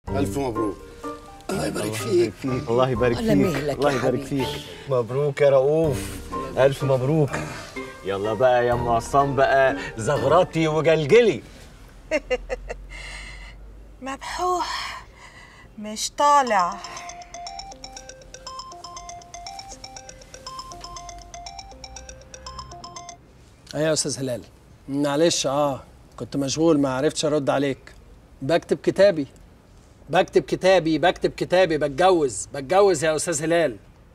الف مبروك الله يبارك فيك الله يبارك الله فيك مهلك الله يا يبارك حبيبي. فيك مبروك يا رؤوف الف مبروك يلا بقى يا ام عصام بقى زغرتي وجلجلي مبحوح مش طالع ايوه يا استاذ هلال معلش اه كنت مشغول ما عرفتش ارد عليك بكتب كتابي بكتب كتابي بكتب كتابي بتجوز بتجوز يا استاذ هلال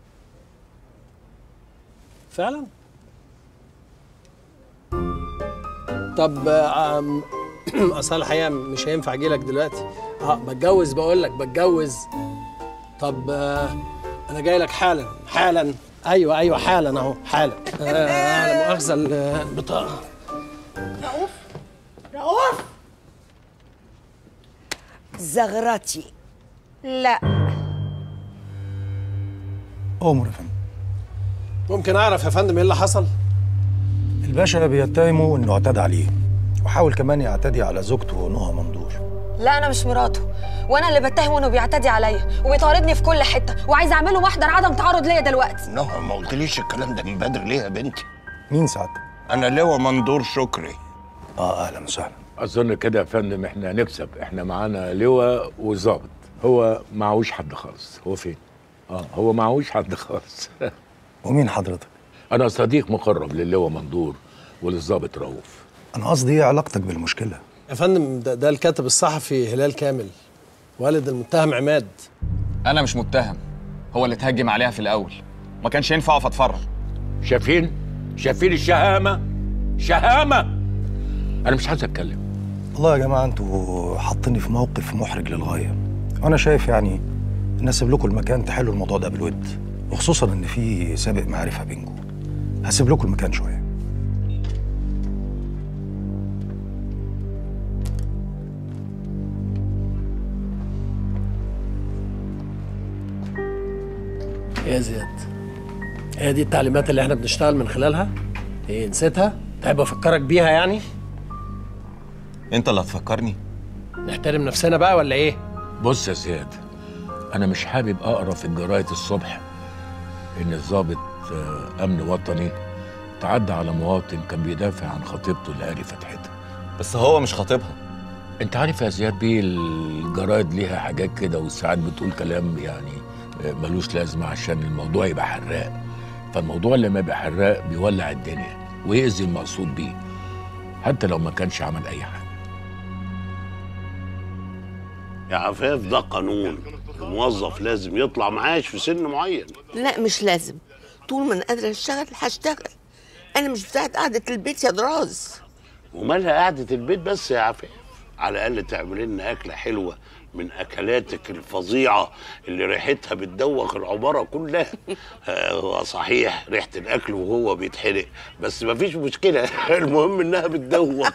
فعلا طب آه، آم، اصل الحقيقه مش هينفع اجي لك دلوقتي اه بتجوز بقول لك بتجوز طب آه، انا جاي لك حالا حالا ايوه ايوه حالا اهو حالا آه لا مؤاخذه ال- البطاقه رؤوف رؤوف زغرتي لا أمر يا فندم ممكن اعرف يا فندم ايه اللي حصل الباشا بيتهمه إنه اعتدى عليه وحاول كمان يعتدي على زوجته نهى مندور لا انا مش مراته وانا اللي بتهمه انه بيعتدي عليا وبيطاردني في كل حته وعايز اعمله محضر عدم تعرض ليا دلوقتي نهى ما قلتليش الكلام ده من بدري ليه يا بنتي مين سعادتك؟ انا لواء مندور شكري آه أهلا وسهلا اظن كده يا فندم احنا هنكسب احنا معانا لواء وظابط هو معهوش حد خالص هو فين اه هو معهوش حد خالص ومين حضرتك؟ انا صديق مقرب للواء مندور وللظابط رؤوف أنا قصدي إيه علاقتك بالمشكلة؟ يا فندم ده, ده الكاتب الصحفي هلال كامل والد المتهم عماد انا مش متهم هو اللي اتهجم عليها في الاول ما كانش ينفع اقف اتفرج شايفين شايفين الشهامه شهامه انا مش عايز اتكلم والله يا جماعة أنتوا حاطيني في موقف محرج للغاية وأنا شايف يعني إن أسيب لكم المكان تحلوا الموضوع ده بالود وخصوصا إن في سابق معرفة بينكم هسيب لكم المكان شوية يا زياد هي دي التعليمات اللي احنا بنشتغل من خلالها ايه نسيتها تحب افكرك بيها يعني انت اللي هتفكرني نحترم نفسنا بقى ولا ايه بص يا زياد انا مش حابب اقرا في الجرايد الصبح ان الضابط آه، امن وطني تعدى على مواطن كان بيدافع عن خطيبته اللي قاري فتحتها بس هو مش خاطبها انت عارف يا زياد بيه الجرايد ليها حاجات كده وساعات بتقول كلام يعني آه، ملوش لازمه عشان الموضوع يبقى حراق فالموضوع لما يبقى حراق بيولع الدنيا ويأذي المقصود بيه حتى لو ما كانش عمل اي حاجه يا عفاف ده قانون الموظف لازم يطلع معاش في سن معين لا مش لازم طول ما انا قادره اشتغل هشتغل انا مش بتاعت قعده البيت يا دراز ومالها قعدة البيت بس يا عفاف على الأقل تعمل لنا أكلة حلوة من أكلاتك الفظيعة اللي ريحتها بتدوخ العمارة كلها آه، هو صحيح ريحة الأكل وهو بيتحرق بس مفيش مشكلة المهم إنها بتدوخ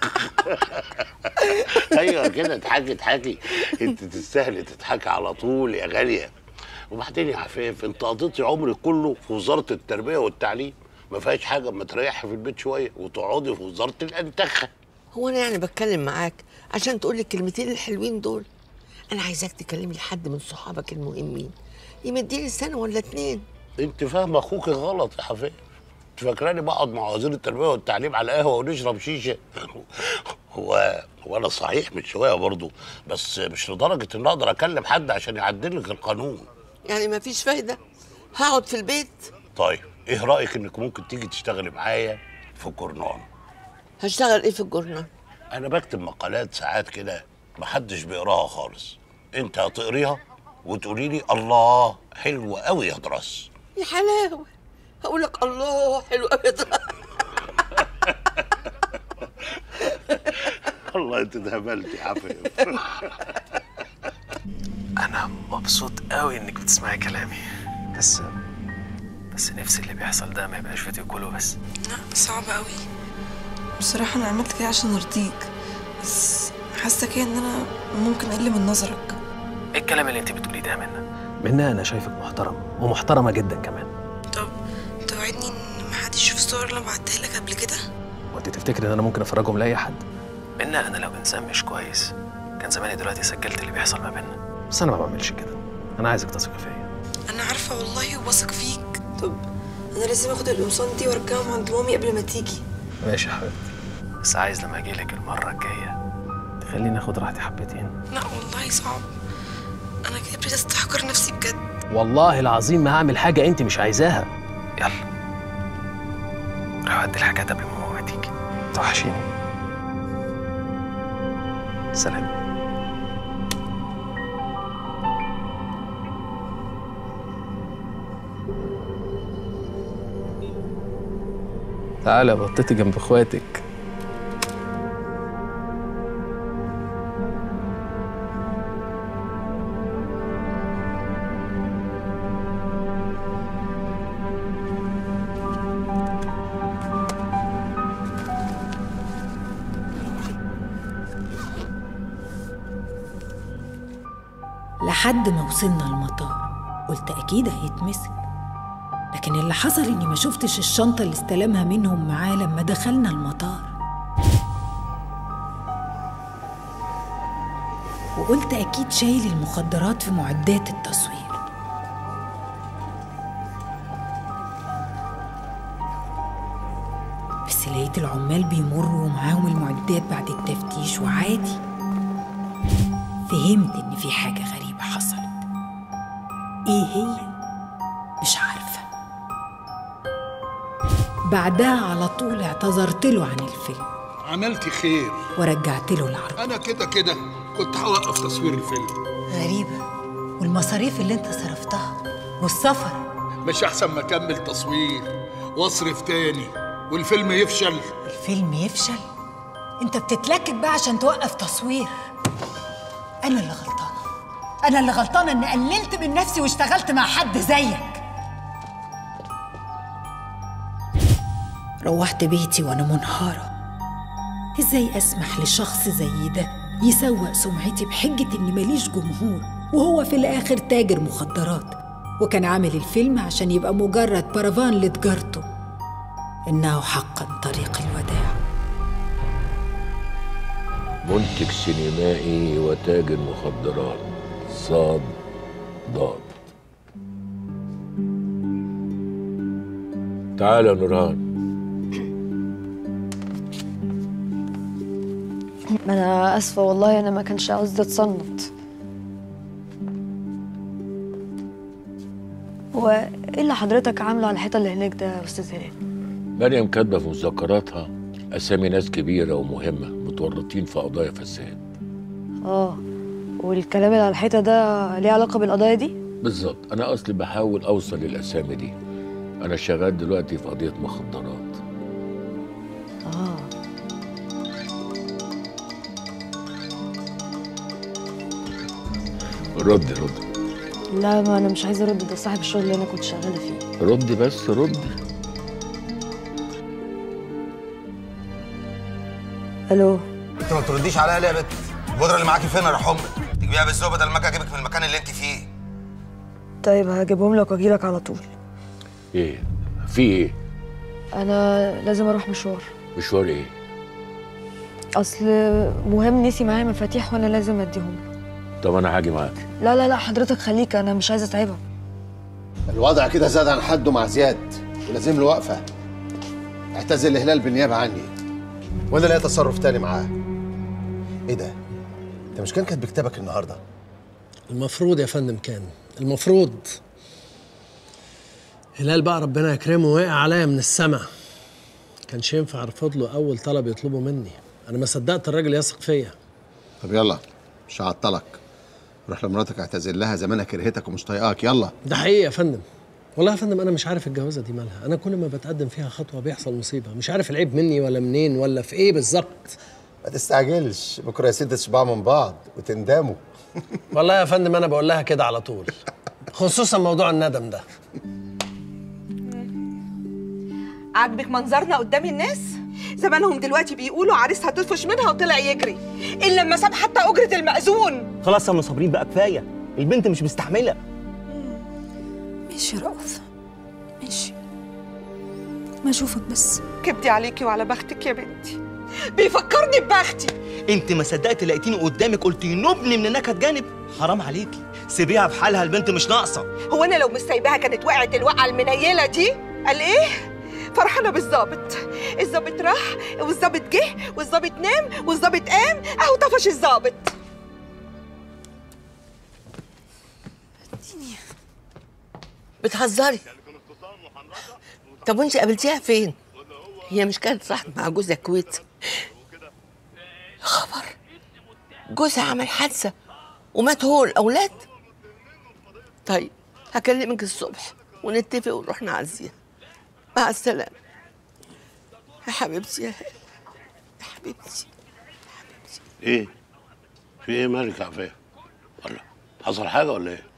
أيوة كده اضحكي اضحكي أنت تستاهلي تضحكي على طول يا غالية وبعدين يا عفاف أنت قضيتي عمرك كله في وزارة التربية والتعليم ما فيهاش حاجة اما تريحي في البيت شوية وتقعدي في وزارة الأنتخة هو انا يعني بتكلم معاك عشان تقول لي الكلمتين الحلوين دول انا عايزاك تكلم لي حد من صحابك المهمين يمديني سنه ولا اتنين انت فاهمه اخوك غلط يا حفيظ انت فاكراني بقعد مع وزير التربيه والتعليم على قهوه ونشرب شيشه هو هو انا صحيح من شويه برضه بس مش لدرجه ان اقدر اكلم حد عشان يعدل لك القانون يعني مفيش فايده هقعد في البيت طيب ايه رايك انك ممكن تيجي تشتغلي معايا في كورنان هشتغل ايه في الجورنال انا بكتب مقالات ساعات كده محدش بيقراها خالص انت هتقريها وتقولي لي الله حلوه قوي يا دراس يا حلاوه هقول لك الله حلو قوي ده والله انت اتهبلت يا عفيف انا مبسوط قوي انك بتسمعي كلامي بس بس نفسي اللي بيحصل ده ما يبقاش فيديو كله بس لا صعب قوي بصراحة أنا عملت كده عشان أرضيك بس حاسة كده إن أنا ممكن أقل من نظرك ايه الكلام اللي انت بتقوليه ده يا منى منى انا شايفك محترم ومحترمه جدا كمان طب توعدني إن محدش يشوف الصور اللي أنا بعتها لك قبل كده وانت تفتكر ان انا ممكن افرجهم لاي حد منى انا لو انسان مش كويس كان زماني دلوقتي سجلت اللي بيحصل ما بيننا بس انا ما بعملش كده انا عايزك تثقي فيا انا عارفه والله وواثق فيك طب انا لازم اخد القمصان دي وارجعهم عند مامي قبل ما تيجي ماشي يا حبيبتي بس عايز لما اجي لك المره الجايه تخليني اخد راحتي حبتين لا والله صعب انا كده ابتديت استحقر نفسي بجد والله العظيم ما هعمل حاجه انت مش عايزاها يلا روح ادي الحاجات قبل ما ماما تيجي توحشيني سلام تعالى بطيتي جنب اخواتك لحد ما وصلنا المطار قلت أكيد هيتمسك لكن اللي حصل إني ما شفتش الشنطة اللي استلمها منهم معاه لما دخلنا المطار وقلت أكيد شايل المخدرات في معدات التصوير بس لقيت العمال بيمروا ومعاهم المعدات بعد التفتيش وعادي فهمت إن في حاجة غريبة حصلت إيه هي؟ مش عارفة بعدها على طول اعتذرت له عن الفيلم عملتي خير ورجعت له العرض انا كده كده كنت هوقف تصوير الفيلم غريبة والمصاريف اللي انت صرفتها والسفر مش احسن ما اكمل تصوير واصرف تاني والفيلم يفشل الفيلم يفشل انت بتتلكك بقى عشان توقف تصوير انا اللي غلطانة انا اللي غلطانة اني قللت من نفسي واشتغلت مع حد زيك روحت بيتي وانا منهارة ازاي اسمح لشخص زي ده يسوق سمعتي بحجة اني ماليش جمهور وهو في الاخر تاجر مخدرات وكان عامل الفيلم عشان يبقى مجرد بارافان لتجارته انه حقا طريق الوداع منتج سينمائي وتاجر مخدرات صاد ضاد تعال يا نورهان انا اسفه والله انا ما كانش قصدي اتصنت هو ايه اللي حضرتك عامله على الحيطه اللي هناك ده يا استاذ هلال مريم كاتبه في مذكراتها اسامي ناس كبيره ومهمه متورطين في قضايا فساد اه والكلام اللي على الحيطه ده ليه علاقه بالقضايا دي بالظبط انا اصلي بحاول اوصل للاسامي دي انا شغال دلوقتي في قضيه مخدرات اه ردي ردي لا ما انا مش عايزه ارد ده صاحب الشغل اللي انا كنت شغاله فيه ردي بس ردي الو انت ما بترديش عليا ليه يا بت البودره اللي معاكي فين يا امك تجيبيها بالذوق بدل ما اجي اجيبك من المكان اللي انت فيه طيب هجيبهم لك واجيلك على طول ايه في ايه انا لازم اروح مشوار مشوار ايه اصل مهم نسي معايا مفاتيح وانا لازم اديهم له طب انا هاجي معاك لا لا لا حضرتك خليك انا مش عايزه اتعبك الوضع كده زاد عن حده مع زياد ولازم له وقفه اعتزل الهلال بالنيابه عني وانا لا تصرف تاني معاه ايه ده انت مش كان كاتب كتابك النهارده المفروض يا فندم كان المفروض هلال بقى ربنا يكرمه وقع عليا من السما كانش ينفع ارفض له اول طلب يطلبه مني انا ما صدقت الراجل يثق فيا طب يلا مش هعطلك روح لمراتك اعتذر لها زمانها كرهتك ومش طايقاك يلا ده حقيقي يا فندم والله يا فندم انا مش عارف الجوازه دي مالها انا كل ما بتقدم فيها خطوه بيحصل مصيبه مش عارف العيب مني ولا منين ولا في ايه بالظبط ما تستعجلش بكره يا سيدي تشبعوا من بعض وتندموا والله يا فندم انا بقول لها كده على طول خصوصا موضوع الندم ده عاجبك منظرنا قدام الناس زمانهم دلوقتي بيقولوا عريسها تطفش منها وطلع يجري الا لما ساب حتى اجره المأذون خلاص يا ام صابرين بقى كفايه البنت مش مستحمله ماشي يا رؤوف ماشي ما اشوفك بس كبدي عليكي وعلى بختك يا بنتي بيفكرني ببختي انت ما صدقت لقيتيني قدامك قلت نبني من نكد جانب حرام عليكي سيبيها في حالها البنت مش ناقصه هو انا لو مش سايباها كانت وقعت الوقعه المنيله دي قال ايه فرحانه بالظابط الظابط راح والظابط جه والظابط نام والظابط قام اهو طفش الظابط بتهزري طب وانت قابلتيها فين هي مش كانت راحت مع جوزها الكويت يا خبر جوزها عمل حادثه ومات هو الاولاد طيب هكلمك الصبح ونتفق ونروح نعزيها مع السلامه يا حبيبتي يا يا حبيبتي ايه في ايه مالك يا عفاف ولا حصل حاجه ولا ايه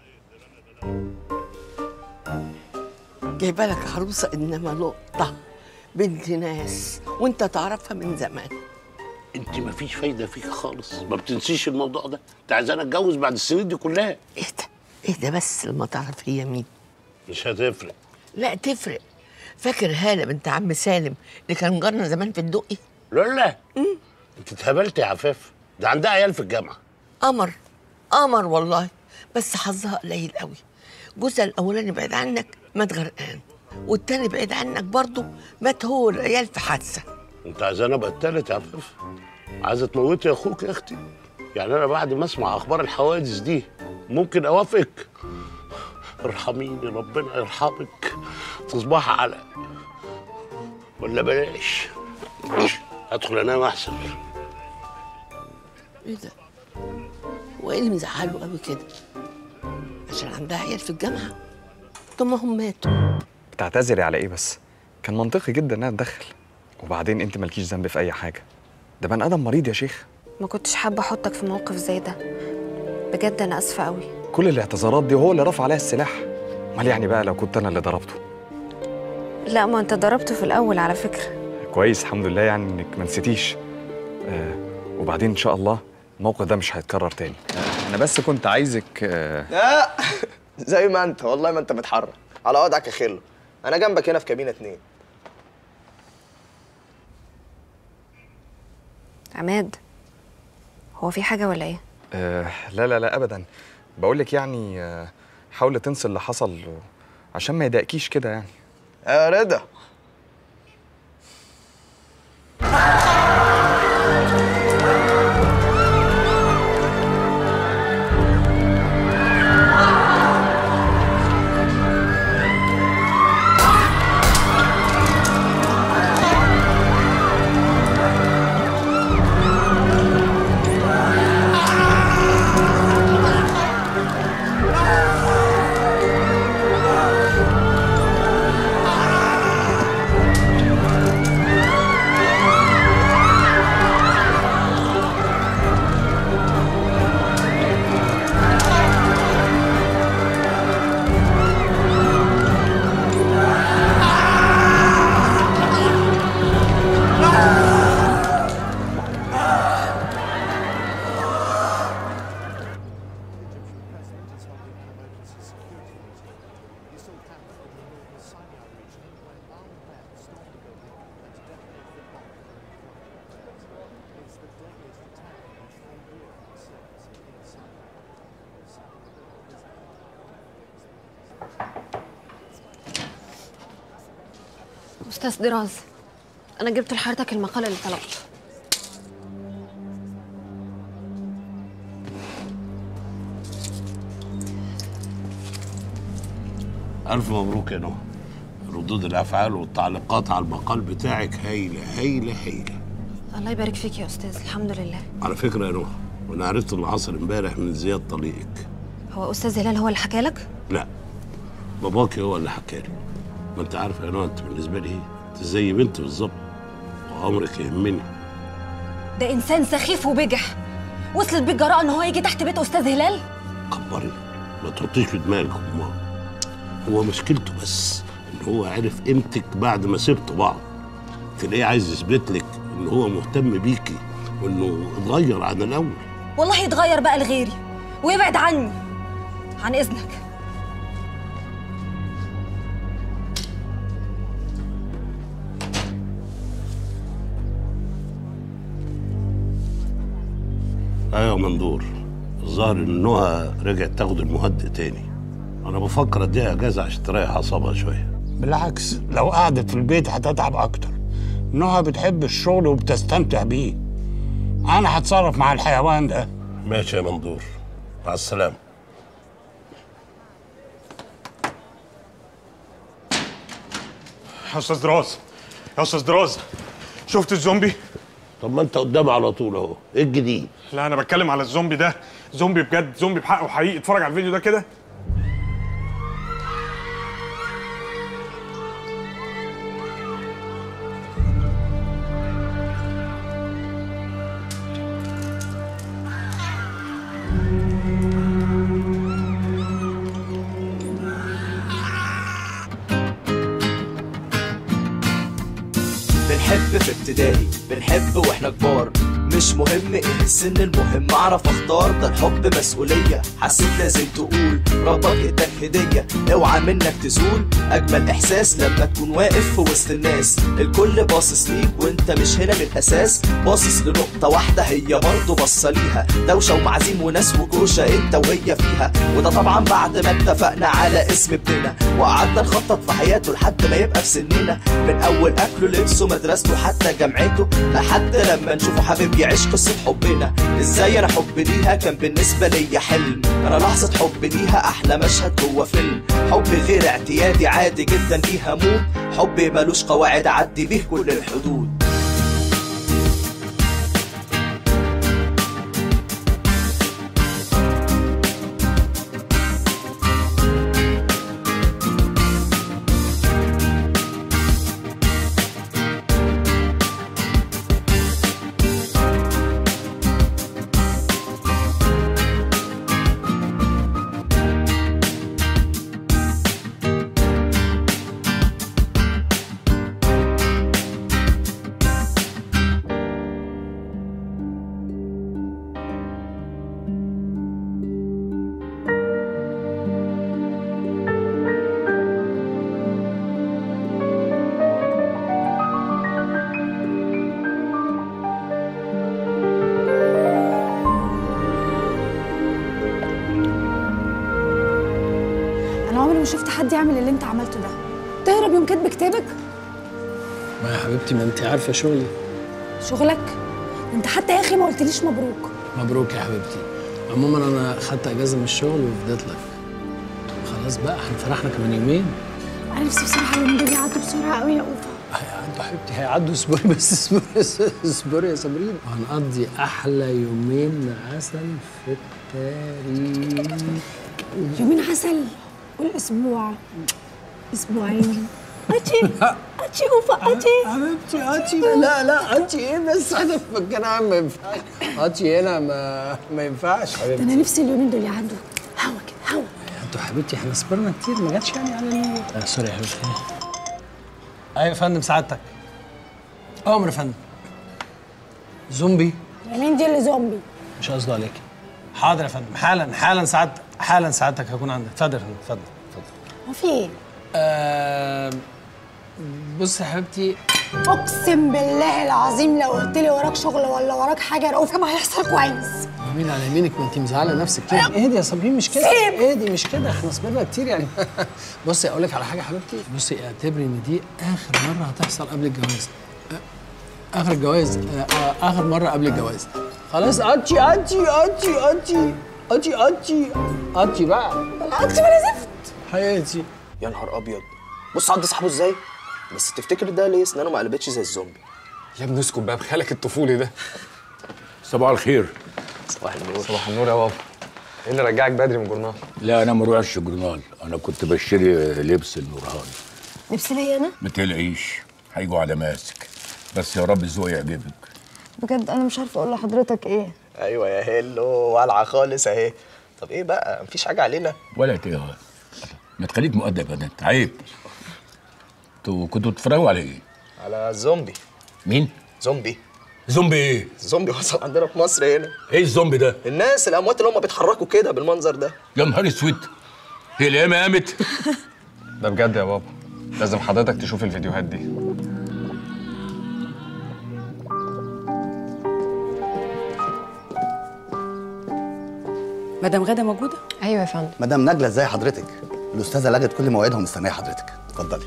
جايبه لك عروسه انما لقطه بنت ناس وانت تعرفها من زمان انت مفيش فايده فيك خالص ما بتنسيش الموضوع ده انت عايزاني اتجوز بعد السنين دي كلها ايه ده ايه ده بس لما تعرف هي مين مش هتفرق لا تفرق فاكر هاله بنت عم سالم اللي كان جارنا زمان في الدقي لا انت اتهبلت يا عفاف ده عندها عيال في الجامعه قمر قمر والله بس حظها قليل قوي جوزها الاولاني بعيد عنك مات غرقان والتاني بعيد عنك برضه مات هو والعيال في حادثه انت عايزاني ابقى التالت يا عفاف عايزه تموتي يا اخوك يا اختي يعني انا بعد ما اسمع اخبار الحوادث دي ممكن اوافقك ارحميني ربنا يرحمك تصبحي على ولا بلاش ادخل انام احسن ايه ده وايه اللي مزعله قوي كده عشان عندها عيال في الجامعه طب ما هم ماتوا بتعتذري على ايه بس كان منطقي جدا انها تدخل وبعدين انت مالكيش ذنب في اي حاجه ده بني ادم مريض يا شيخ ما كنتش حابه احطك في موقف زي ده بجد انا اسفه قوي كل الاعتذارات دي هو اللي رفع عليها السلاح امال يعني بقى لو كنت انا اللي ضربته لا ما انت ضربته في الاول على فكره كويس الحمد لله يعني انك ما نسيتيش آه وبعدين ان شاء الله الموقف ده مش هيتكرر تاني آه انا بس كنت عايزك آه لا زي ما انت والله ما انت متحرك على وضعك يا خلو انا جنبك هنا في كابينه اتنين عماد هو في حاجه ولا ايه آه لا لا لا ابدا بقول لك يعني آه حاولي تنسي اللي حصل و- عشان ما يضايقكيش كده يعني يا رضا استاذ دراز انا جبت لحضرتك المقال اللي طلبته الف مبروك يا نهى ردود الافعال والتعليقات على المقال بتاعك هايله هايله هايله الله يبارك فيك يا استاذ الحمد لله على فكره يا نهى وانا عرفت اللي حصل امبارح من زياد طليقك هو استاذ هلال هو اللي حكى لك لا باباكي هو اللي حكى لي ما انت عارف يا نهى انت بالنسبه لي ايه انت زي بنتي بالظبط وامرك يهمني ده انسان سخيف وبجح وصلت بيه الجراءه ان هو يجي تحت بيت استاذ هلال كبري ما تحطيش في دماغك امال هو مشكلته بس ان هو عرف قيمتك بعد ما سبتوا بعض تلاقيه عايز يثبت لك ان هو مهتم بيكي وانه اتغير عن الاول والله يتغير بقى لغيري ويبعد عني عن اذنك ايوه مندور الظاهر ان نهى رجعت تاخد المهدئ تاني انا بفكر اديها اجازه عشان تريح اعصابها شويه بالعكس لو قعدت في البيت هتتعب اكتر نهى بتحب الشغل وبتستمتع بيه انا هتصرف مع الحيوان ده ماشي يا مندور مع السلامه يا استاذ دراز يا استاذ دراز شفت الزومبي طب ما انت قدام على طول اهو ايه الجديد لا انا بتكلم على الزومبي ده زومبي بجد زومبي بحقه حقيقي اتفرج على الفيديو ده كده بنحب في ابتدائي بنحب واحنا كبار مش مهم ايه السن المهم اعرف اختار ده الحب مسؤولية حسيت لازم تقول ربك اداك هدية اوعى منك تزول اجمل احساس لما تكون واقف في وسط الناس الكل باصص ليك وانت مش هنا من الاساس باصص لنقطة واحدة هي برضه باصة ليها دوشة ومعازيم وناس وكوشة انت وهي فيها وده طبعا بعد ما اتفقنا على اسم ابننا وقعدنا نخطط في حياته لحد ما يبقى في سننا من اول اكله لبسه مدرسته حتى جامعته لحد لما نشوفه حبيب يعيش قصة حبنا ازاي انا حب ليها كان بالنسبة ليا حلم انا لحظة حب ليها احلى مشهد جوه فيلم حب غير اعتيادي عادي جدا ليها موت حب ملوش قواعد عدي بيه كل الحدود انا عمري ما شفت حد يعمل اللي انت عملته ده تهرب يوم كاتب كتابك ما يا حبيبتي ما انت عارفه شغلي شغلك انت حتى يا اخي ما قلتليش مبروك مبروك يا حبيبتي عموما انا خدت اجازه من الشغل وفضيت لك خلاص بقى هنفرحنا كمان يومين انا نفسي بصراحه اليومين دول يعدوا بسرعه قوي يا اوفا هيعدوا حبيبتي هيعدوا اصبري بس اصبري اصبري يا صابرين وهنقضي احلى يومين عسل في التاريخ يومين عسل والاسبوع اسبوعين اتشي اتشي اوفا اتشي حبيبتي اتشي لا لا اتشي ايه بس انا في مكان عام ما ينفعش اتشي هنا ما ما ينفعش ده انا حبيبتي نفسي اليومين دول يعدوا هوا كده هوا انتوا حبيبتي احنا صبرنا كتير ما جاتش يعني على ال آه سوري يا حبيبتي ايوه يا فندم سعادتك امر يا فندم زومبي مين دي اللي زومبي مش قصده عليك حاضر يا فندم حالا حالا سعادتك حالا سعادتك هكون عندك اتفضل يا فندم اتفضل هو في ايه آه بص يا حبيبتي اقسم بالله العظيم لو قلت لي وراك شغل ولا وراك حاجه يا رؤوف ما هيحصل كويس يمين على يمينك ما انت مزعله نفسك كده اهدي يا صابرين مش كده سيب. اهدي مش كده احنا صبرنا كتير يعني بصي اقول لك على حاجه يا حبيبتي بصي اعتبري ان دي اخر مره هتحصل قبل الجواز آه، اخر الجواز آه، آه، اخر مره قبل الجواز خلاص اتشي اتشي اتشي اتشي اتشي اتشي اتشي بقى اتشي بلا زفت حياتي يا نهار ابيض بص عض صاحبه ازاي بس تفتكر ده ليه اسنانه ما قلبتش زي الزومبي يا ابني اسكت بقى بخيالك الطفولي ده صباح الخير صباح النور صباح النور يا بابا ايه اللي رجعك بدري من الجورنال لا انا ما روحش جورنال انا كنت بشتري لبس النورهان لبس ليا انا ما تقلقيش هيجوا على ماسك بس يا رب الذوق يعجبك بجد انا مش عارفه اقول لحضرتك ايه ايوه يا هيلو والعه خالص اهي طب ايه بقى مفيش حاجه علينا ولا تقهر ما تخليك مؤدب يا بنت عيب انتوا كنتوا بتتفرجوا على ايه؟ على زومبي مين؟ زومبي زومبي ايه؟ زومبي وصل عندنا في مصر هنا ايه الزومبي ده؟ الناس الاموات اللي هم بيتحركوا كده بالمنظر ده يا نهار اسود هي القيامه قامت ده بجد يا بابا لازم حضرتك تشوف الفيديوهات دي مدام غاده موجوده ايوه يا فندم مدام نجلة ازاي حضرتك؟ الأستاذة لغت كل مواعيدها ومستنية حضرتك اتفضلي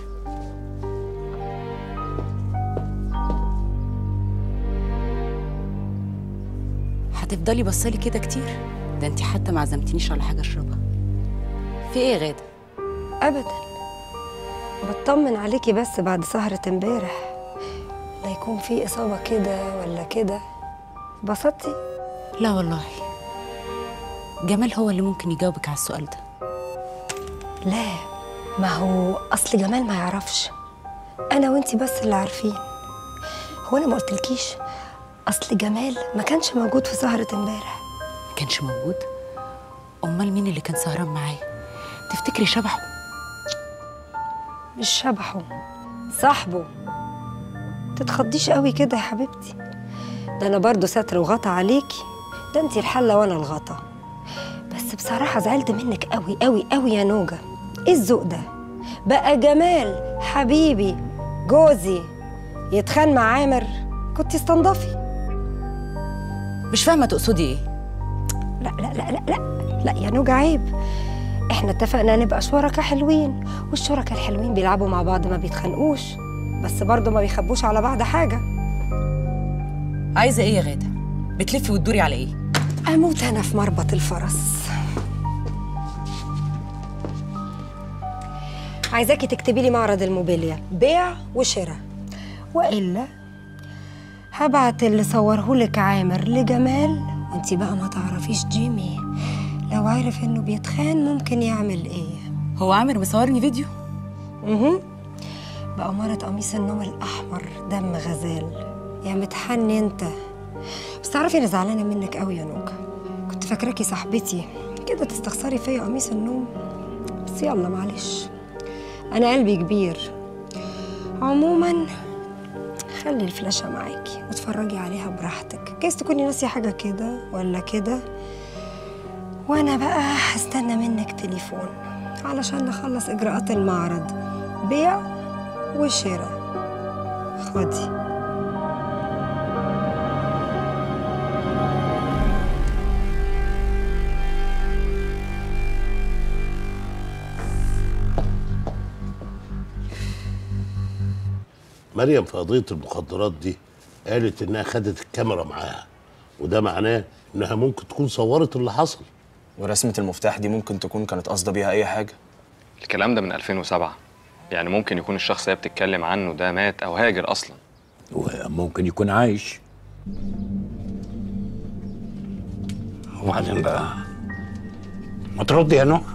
هتفضلي بصلي كده كتير ده انت حتى ما عزمتنيش على حاجه اشربها في ايه يا غاده ابدا بطمن عليكي بس بعد سهرة امبارح لا يكون في اصابة كده ولا كده بسطتي لا والله جمال هو اللي ممكن يجاوبك على السؤال ده لا ما هو اصل جمال ما يعرفش انا وانتي بس اللي عارفين هو انا ما قلتلكيش اصل جمال ما كانش موجود في سهرة امبارح ما كانش موجود امال مين اللي كان سهران معايا تفتكري شبحه مش شبحه صاحبه تتخضيش قوي كده يا حبيبتي ده انا برضو ستر وغطى عليكي ده انتي الحله وانا الغطا بس بصراحه زعلت منك قوي قوي قوي يا نوجه ايه الذوق ده بقى جمال حبيبي جوزي يتخان مع عامر كنت استنضفي مش فاهمه تقصدي ايه لا لا لا لا لا لا يا نوجه عيب احنا اتفقنا نبقى شركاء حلوين والشركاء الحلوين بيلعبوا مع بعض ما بيتخانقوش بس برضه ما بيخبوش على بعض حاجه عايزه ايه يا غاده بتلفي وتدوري على ايه اموت انا في مربط الفرس عايزاكي تكتبي لي معرض الموبيليا بيع وشراء والا هبعت اللي صورهولك عامر لجمال وانتي بقى ما تعرفيش جيمي لو عرف انه بيتخان ممكن يعمل ايه هو عامر مصورني فيديو اها بأمارة قميص النوم الأحمر دم غزال يا متحني انت بس تعرفي انا زعلانة منك قوي يا نوجة كنت فاكراكي صاحبتي كده تستخسري فيا قميص النوم بس يلا معلش أنا قلبي كبير عموما خلي الفلاشة معاكي واتفرجي عليها براحتك جايز تكوني ناسية حاجة كده ولا كده وأنا بقى هستنى منك تليفون علشان نخلص إجراءات المعرض بيع وشراء خدي مريم في قضية المخدرات دي قالت إنها خدت الكاميرا معاها وده معناه إنها ممكن تكون صورت اللي حصل ورسمة المفتاح دي ممكن تكون كانت قاصدة بيها أي حاجة الكلام ده من 2007 يعني ممكن يكون الشخص اللي هي بتتكلم عنه ده مات او هاجر اصلا وممكن يكون عايش وبعدين بقى ما ترد يا نوح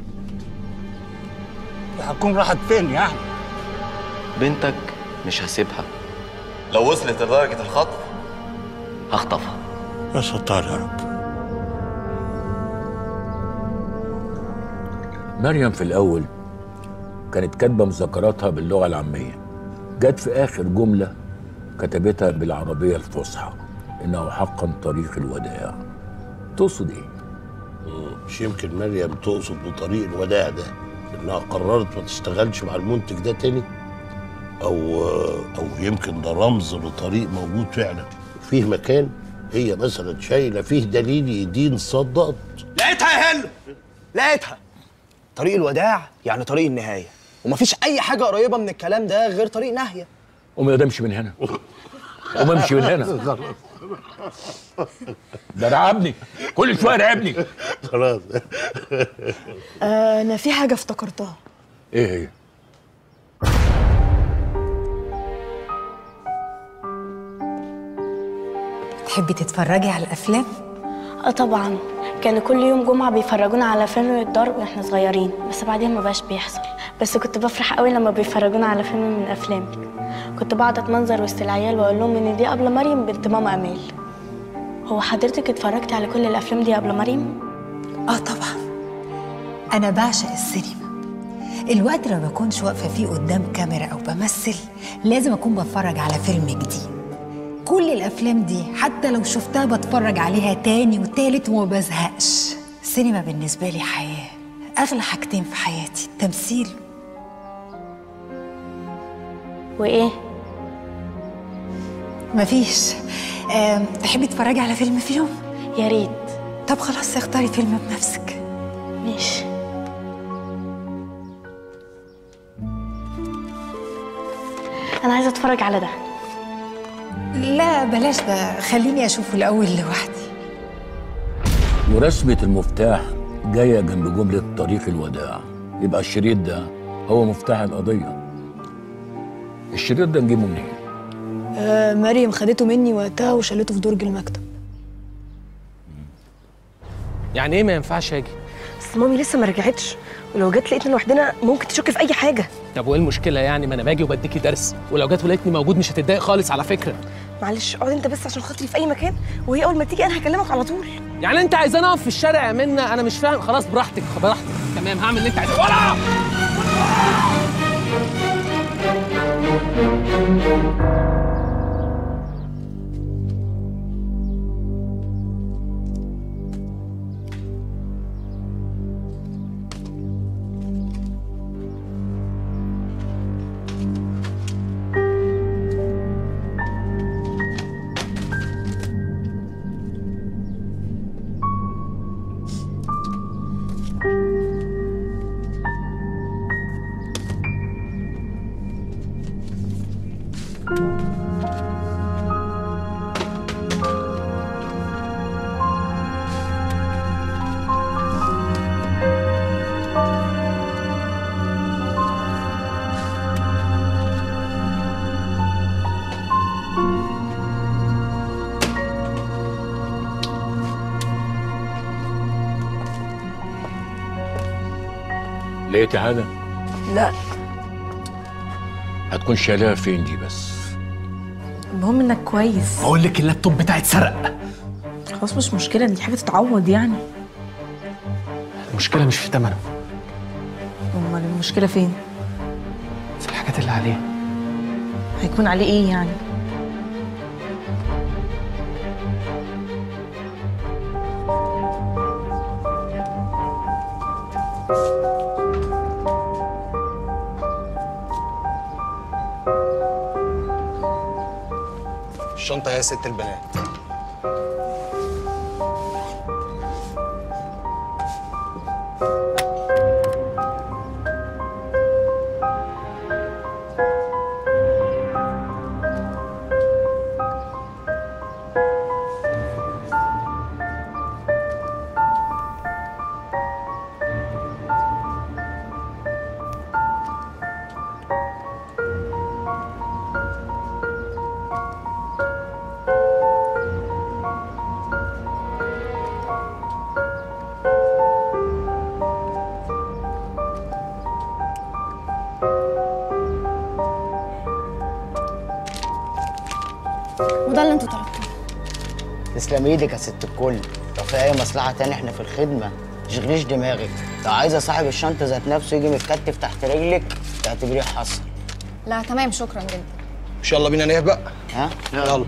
هتكون راحت فين يعني بنتك مش هسيبها لو وصلت لدرجة الخطف هخطفها يا ستار يا رب مريم في الأول كانت كاتبة مذكراتها باللغة العامية جت في آخر جملة كتبتها بالعربية الفصحى إنه حقا طريق الوداع تقصد إيه؟ مش يمكن مريم تقصد بطريق الوداع ده إنها قررت ما تشتغلش مع المنتج ده تاني أو أو يمكن ده رمز لطريق موجود فعلا فيه مكان هي مثلا شايلة فيه دليل يدين صدقت لقيتها يا هلو لقيتها طريق الوداع يعني طريق النهاية ومفيش أي حاجة قريبة من الكلام ده غير طريق ناهية قوم يا امشي من هنا قوم امشي من هنا ده رعبني كل شوية رعبني خلاص آه، انا في حاجه افتكرتها إيه هي؟ تحبي تتفرجي على الافلام اه طبعا كانوا كل يوم جمعة بيفرجونا على فيلم الدار واحنا صغيرين بس بعدين ما بقاش بيحصل بس كنت بفرح قوي لما بيفرجونا على فيلم من افلامك كنت بقعد اتمنظر وسط العيال واقول لهم ان دي قبل مريم بنت ماما امال هو حضرتك اتفرجتي على كل الافلام دي قبل مريم اه طبعا انا بعشق السينما الوقت اللي ما بكونش واقفه فيه قدام كاميرا او بمثل لازم اكون بتفرج على فيلم جديد كل الافلام دي حتى لو شفتها بتفرج عليها تاني وتالت وما بزهقش السينما بالنسبه لي حياه اغلى حاجتين في حياتي التمثيل وايه مفيش آم، تحبي تتفرجي على فيلم فيهم يا ريت طب خلاص اختاري فيلم بنفسك ماشي انا عايزه اتفرج على ده لا بلاش ده خليني اشوفه الاول لوحدي ورسمة المفتاح جاية جنب جملة طريق الوداع يبقى الشريط ده هو مفتاح القضية الشريط ده نجيبه منين؟ آه مريم خدته مني وقتها وشالته في درج المكتب يعني ايه ما ينفعش اجي بس مامي لسه ما رجعتش ولو جت لقيتنا لوحدنا ممكن تشك في اي حاجه طب وايه المشكله يعني ما انا باجي وبديكي درس ولو جت ولقيتني موجود مش هتتضايق خالص على فكره معلش اقعد انت بس عشان خاطري في اي مكان وهي اول ما تيجي انا هكلمك على طول يعني انت عايزاني اقف في الشارع يا منى انا مش فاهم خلاص براحتك براحتك تمام هعمل اللي انت عايزه ولا لقيتي حاجة؟ لا هتكون شايلها فين دي بس؟ المهم انك كويس بقول لك اللابتوب بتاعي اتسرق خلاص مش مشكله دي حاجه تتعوض يعني المشكله مش في ثمنه امال المشكله فين في الحاجات اللي عليه هيكون عليه ايه يعني الشنطه يا ست البنات وده اللي انتوا طلبتوه تسلم ايدك يا ست الكل لو في اي مصلحه تاني احنا في الخدمه تشغليش دماغك لو عايزه صاحب الشنطه ذات نفسه يجي متكتف تحت رجلك تعتبريه حصل لا تمام شكرا جدا مش يلا بينا نهبق ها يلا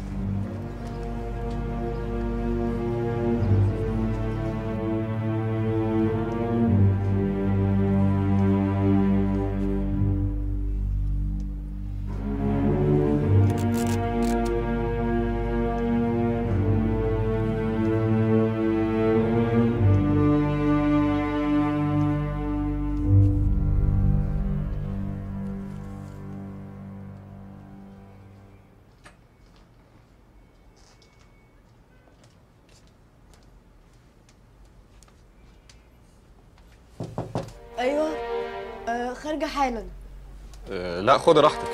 ايوه آه خارجه حالا أه لا خد راحتك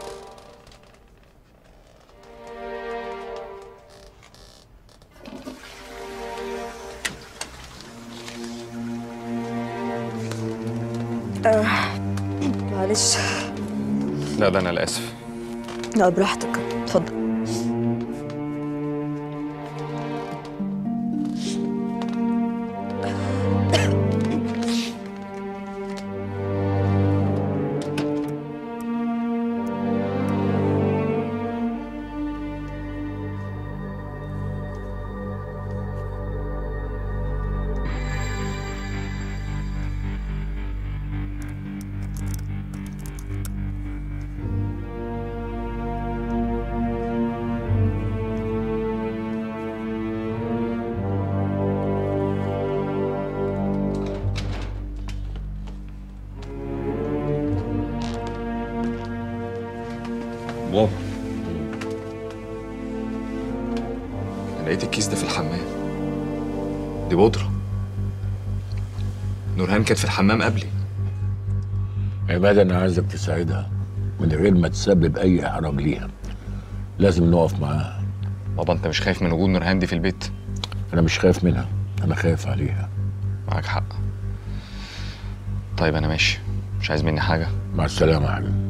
آه. معلش لا ده انا الاسف لا براحتك اتفضل بابا انا لقيت الكيس ده في الحمام دي بودرة نورهان كانت في الحمام قبلي عماد انا عايزك تساعدها من غير ما تسبب اي احراج ليها لازم نقف معاها بابا انت مش خايف من وجود نورهان دي في البيت انا مش خايف منها انا خايف عليها معاك حق طيب انا ماشي مش عايز مني حاجه مع السلامه يا حبيبي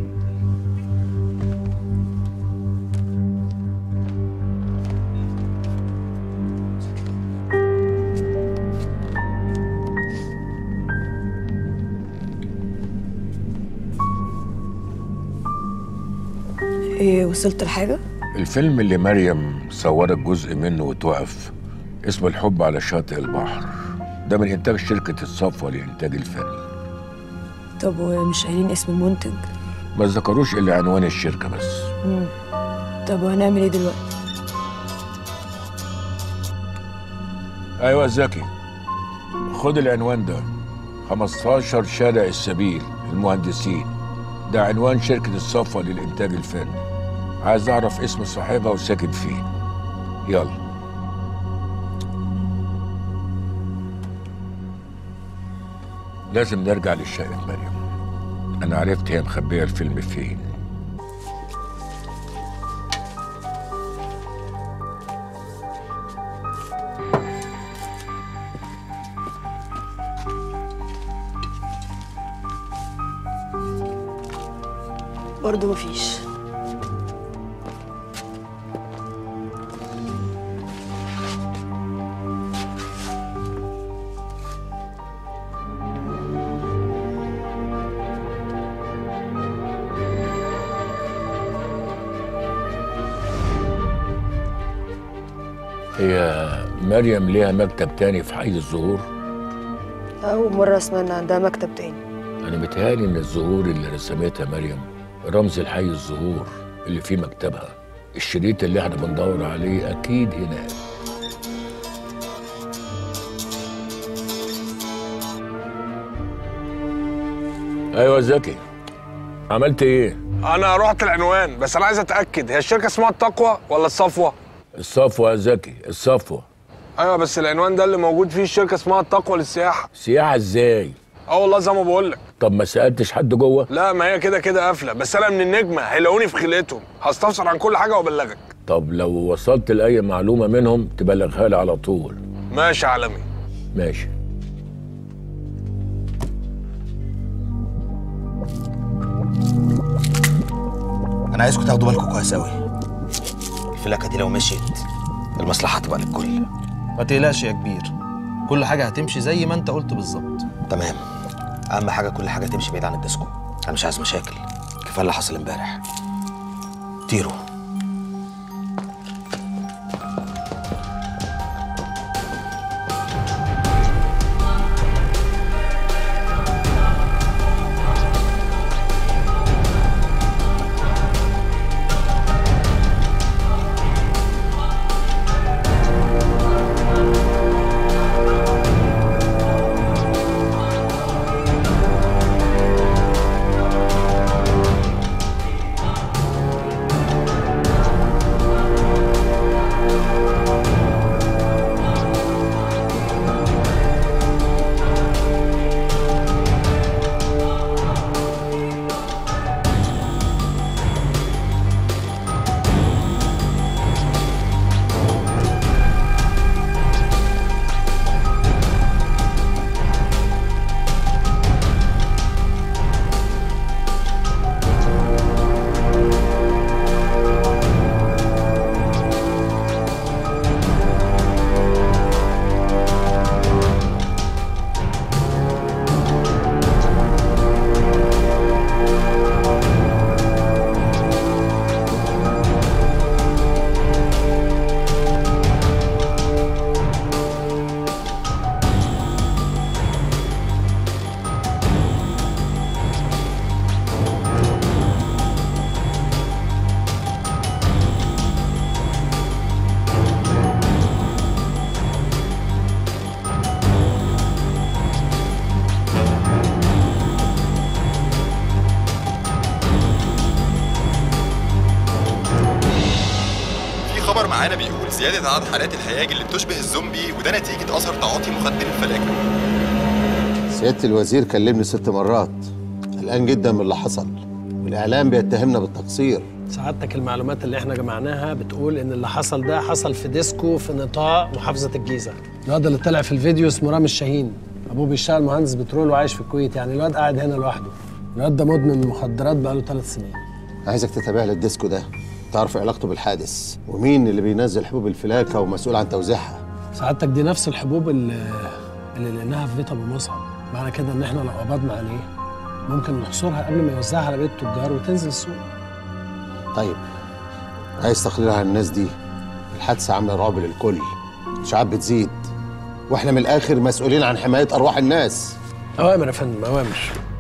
ايه وصلت لحاجة؟ الفيلم اللي مريم صورت جزء منه وتوقف اسمه الحب على شاطئ البحر ده من انتاج شركه الصفوه لانتاج الفن طب ومش قايلين اسم المنتج؟ ما ذكروش الا عنوان الشركه بس مم. طب وهنعمل ايه دلوقتي؟ ايوه زكي خد العنوان ده 15 شارع السبيل المهندسين ده عنوان شركة الصفوة للإنتاج الفني عايز أعرف اسم صاحبها وساكن فين يلا لازم نرجع للشقة مريم أنا عرفت هي مخبية الفيلم فين برضه مفيش هي مريم ليها مكتب تاني في حي الزهور أول مرة أسمع إن عندها مكتب تاني أنا متهيألي إن الزهور اللي رسمتها مريم رمز الحي الزهور اللي فيه مكتبها الشريط اللي احنا بندور عليه أكيد هناك أيوة زكي عملت إيه؟ انا رحت العنوان بس انا عايز اتاكد هي الشركه اسمها التقوى ولا الصفوه الصفوة يا زكي الصفوة ايوه بس العنوان ده اللي موجود فيه الشركه اسمها التقوى للسياحه سياحة إزاي؟ اه والله زي ما بقول لك طب ما سألتش حد جوه؟ لا ما هي كده كده قافله بس انا من النجمه هيلاقوني في خلقتهم هستفسر عن كل حاجه وابلغك طب لو وصلت لأي معلومة منهم تبلغها لي على طول ماشي يا عالمي ماشي انا عايزكم تاخدوا بالكم كويس قوي الفلاكه دي لو مشيت المصلحه هتبقى للكل ما تقلقش يا كبير كل حاجه هتمشي زي ما انت قلت بالظبط تمام اهم حاجه كل حاجه تمشي بعيد عن الديسكو انا مش عايز مشاكل كفايه اللي حصل امبارح طيروا معانا بيقول زيادة عدد حالات الهياج اللي بتشبه الزومبي وده نتيجة أثر تعاطي مخدر الفلاجة سيادة الوزير كلمني ست مرات قلقان جدا من اللي حصل والإعلام بيتهمنا بالتقصير سعادتك المعلومات اللي احنا جمعناها بتقول ان اللي حصل ده حصل في ديسكو في نطاق محافظه الجيزه الواد اللي طلع في الفيديو اسمه رامي الشاهين ابوه بيشتغل مهندس بترول وعايش في الكويت يعني الواد قاعد هنا لوحده الواد ده مدمن مخدرات بقاله ثلاث سنين عايزك تتابع لي الديسكو ده تعرف علاقته بالحادث ومين اللي بينزل حبوب الفلاكة ومسؤول عن توزيعها سعادتك دي نفس الحبوب اللي, اللي لقيناها في بيت ابو مصعب معنى كده ان احنا لو قبضنا عليه ممكن نحصرها قبل ما يوزعها على بيت التجار وتنزل السوق طيب عايز تقرير عن الناس دي الحادثة عاملة رعب للكل الإشاعات بتزيد واحنا من الآخر مسؤولين عن حماية أرواح الناس اوامر يا فندم اوامر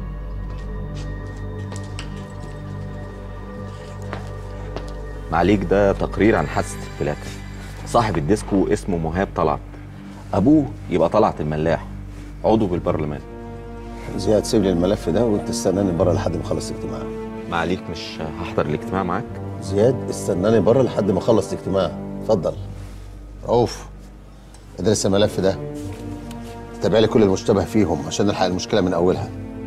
معاليك ده تقرير عن حادثة الفلاكة صاحب الديسكو اسمه مهاب طلعت أبوه يبقى طلعت الملاح عضو بالبرلمان زياد سيب لي الملف ده وانت استناني بره لحد ما اخلص الاجتماع معاليك مش هحضر الاجتماع معاك زياد استناني بره لحد ما اخلص الاجتماع اتفضل رؤوف ادرس الملف ده تابع لي كل المشتبه فيهم عشان نلحق المشكله من اولها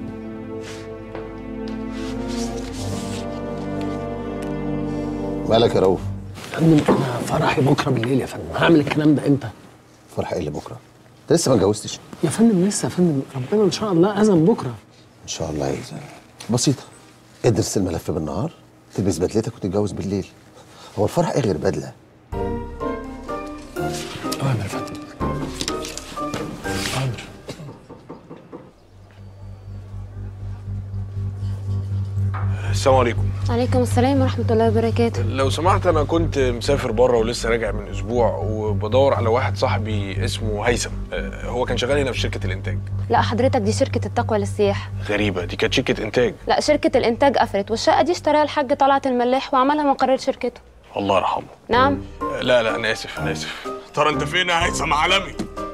مالك يا رؤوف يا فندم انا فرحي بكره بالليل يا فندم هعمل الكلام ده امتى فرح ايه اللي بكره انت لسه ما اتجوزتش يا فندم لسه يا فندم ربنا ان شاء الله اذن بكره ان شاء الله يأذن بسيطه ادرس الملف بالنهار تلبس بدلتك وتتجوز بالليل هو الفرح ايه غير بدله اوامر يا فندم اوامر السلام عليكم عليكم السلام ورحمة الله وبركاته لو سمحت انا كنت مسافر بره ولسه راجع من اسبوع وبدور على واحد صاحبي اسمه هيثم آه، هو كان شغال هنا في شركه الانتاج لا حضرتك دي شركة التقوى للسياحة غريبه دي كانت شركه انتاج لا شركة الإنتاج قفلت والشقة دي اشتراها الحاج طلعت الملاح وعملها مقر شركته الله يرحمه نعم آه، لا لا انا اسف انا اسف ترى انت فين يا هيثم عالمي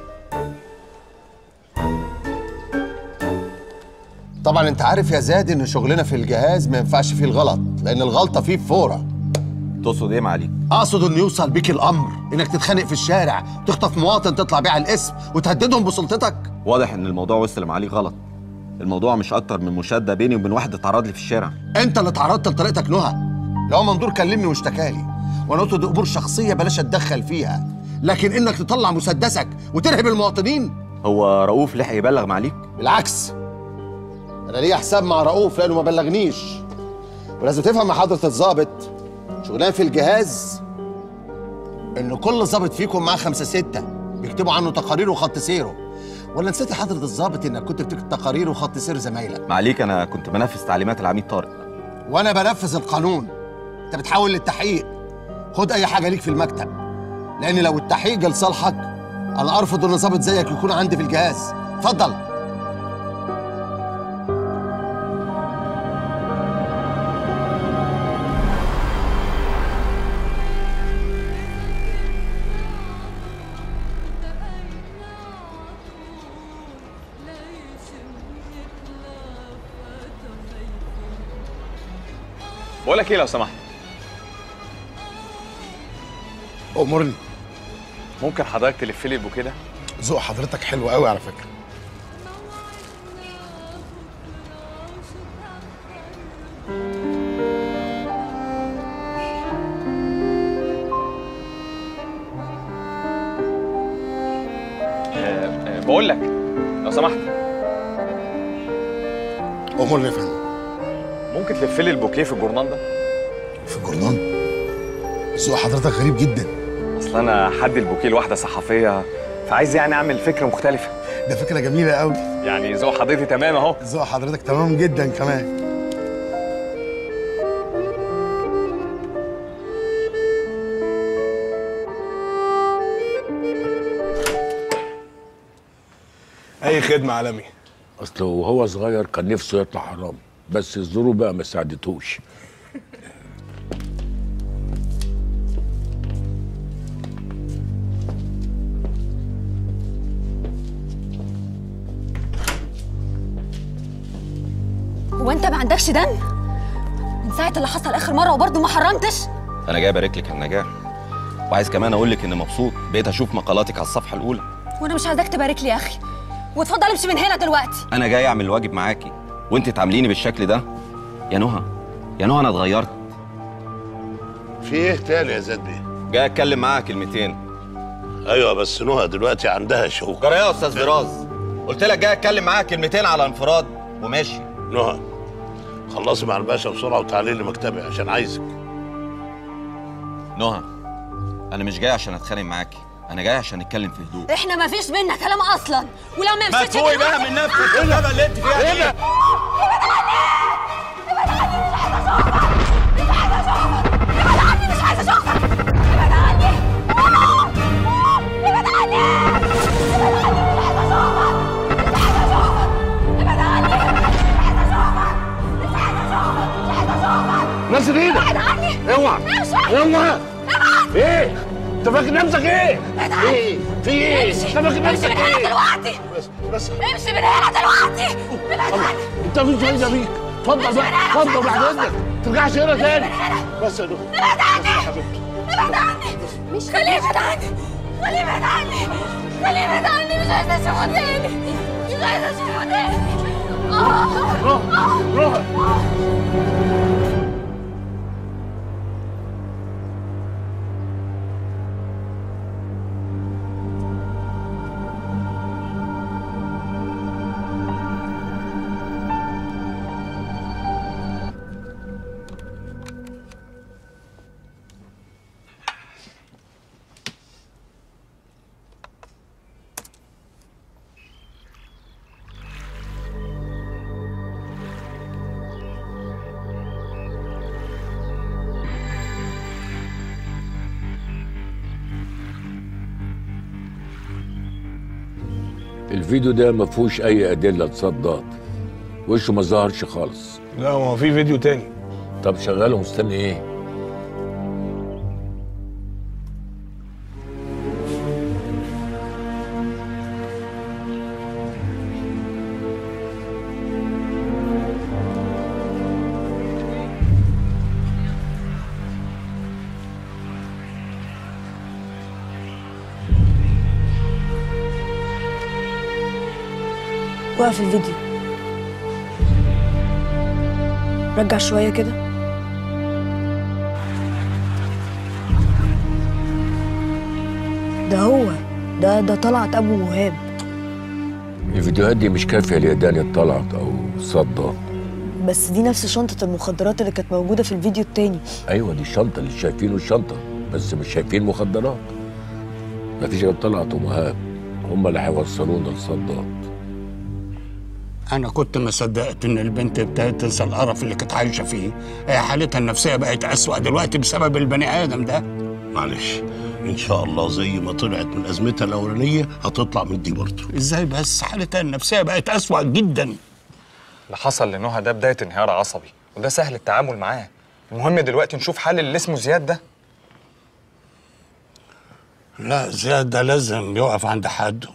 طبعا انت عارف يا زاد ان شغلنا في الجهاز ما ينفعش فيه الغلط لان الغلطه فيه بفوره تقصد ايه معاليك اقصد انه يوصل بيك الامر انك تتخانق في الشارع تخطف مواطن تطلع بيه على الاسم وتهددهم بسلطتك واضح ان الموضوع وصل لمعاليك غلط الموضوع مش اكتر من مشاده بيني وبين واحد اتعرض لي في الشارع انت اللي اتعرضت لطريقتك نهى لو منظور كلمني واشتكالي وانا قلت دي امور شخصيه بلاش اتدخل فيها لكن انك تطلع مسدسك وترهب المواطنين هو رؤوف لحق يبلغ معاليك بالعكس انا ليا حساب مع رؤوف لانه ما بلغنيش ولازم تفهم يا حضره الضابط شغلان في الجهاز ان كل ضابط فيكم معاه خمسه سته بيكتبوا عنه تقارير وخط سيره ولا نسيت يا حضره الضابط انك كنت بتكتب تقارير وخط سير زمايلك معاليك انا كنت بنفذ تعليمات العميد طارق وانا بنفذ القانون انت بتحاول للتحقيق خد اي حاجه ليك في المكتب لان لو التحقيق جه لصالحك انا ارفض ان ضابط زيك يكون عندي في الجهاز اتفضل بقول لك ايه لو سمحت امرني ممكن حضرتك تلف لي البوكيه ده ذوق حضرتك حلو قوي على فكره آه، آه، بقول لك لو سمحت امرني يا فندم ممكن تلف لي البوكيه في الجورنال ده في الجورنال ذوق حضرتك غريب جدا اصل انا حد البوكيه لواحده صحفيه فعايز يعني اعمل فكره مختلفه ده فكره جميله قوي يعني ذوق حضرتي تمام اهو ذوق حضرتك تمام جدا كمان اي خدمه عالمي اصل وهو صغير كان نفسه يطلع حرام بس الظروف بقى ما ساعدتهوش هو انت ما عندكش دم من ساعه اللي حصل اخر مره وبرضه ما حرمتش انا جاي ابارك لك على النجاح وعايز كمان اقول لك اني مبسوط بقيت اشوف مقالاتك على الصفحه الاولى وانا مش عايزاك تبارك لي يا اخي واتفضل امشي من هنا دلوقتي انا جاي اعمل الواجب معاكي وانت تعامليني بالشكل ده يا نهى يا نهى انا اتغيرت في ايه تاني يا زياد بيه؟ جاي اتكلم معاها كلمتين ايوه بس نهى دلوقتي عندها شغل جرى يا استاذ فراز قلت لك جاي اتكلم معاها كلمتين على انفراد وماشي نهى خلصي مع الباشا بسرعه وتعالي لي مكتبي عشان عايزك نهى انا مش جاي عشان اتخانق معاكي انا جاي عشان نتكلم في هدوء احنا ما فيش بينا كلام اصلا ولو ما مشيتش تفوقي بقى من نفسك ايه الهبل اللي انت فيها دي مش عايزه اشوفك ابعد عني ابعد عني ابعد عني نزل ايدك ابعد عني اوعى امشي اوعى ابعد ايه؟ انت فاكر نفسك ايه؟ ابعد عني ايه؟ في ايه؟ امشي انت فاكر امشي نفسك من هنا ايه؟ دلوقتي بس بس امشي من هنا دلوقتي ابعد عني انت مش عايزه بيك اتفضل بقى اتفضل بعد اذنك ما ترجعش هنا تاني بس يا نهى ابعد عني بس يا حبيبتي ابعد عني مش خليه يبعد عني خليه يبعد عني خليه يبعد عني مش عايزه اشوفه تاني مش عايزه اشوفه تاني آه. روح الفيديو ده ما فيهوش اي ادله تصدق وشه ما ظهرش خالص لا ما هو في فيديو تاني طب شغاله مستني ايه وقف الفيديو رجع شوية كده ده هو ده ده طلعت أبو مهاب الفيديوهات دي مش كافيه ليداني طلعت او صدق بس دي نفس شنطة المخدرات اللي كانت موجودة في الفيديو التاني ايوه دي الشنطه اللي شايفينه الشنطه بس مش شايفين مخدرات مفيش غير طلعت ومهاب هم اللي هيوصلونا لصدق انا كنت ما صدقت ان البنت ابتدت تنسى القرف اللي كانت عايشه فيه هي حالتها النفسيه بقت اسوأ دلوقتي بسبب البني ادم ده معلش ان شاء الله زي ما طلعت من ازمتها الاولانيه هتطلع من دي برضه ازاي بس حالتها النفسيه بقت اسوأ جدا اللي حصل لنهى ده بدايه انهيار عصبي وده سهل التعامل معاه المهم دلوقتي نشوف حل اللي اسمه زياد ده لا زياد ده لازم يقف عند حده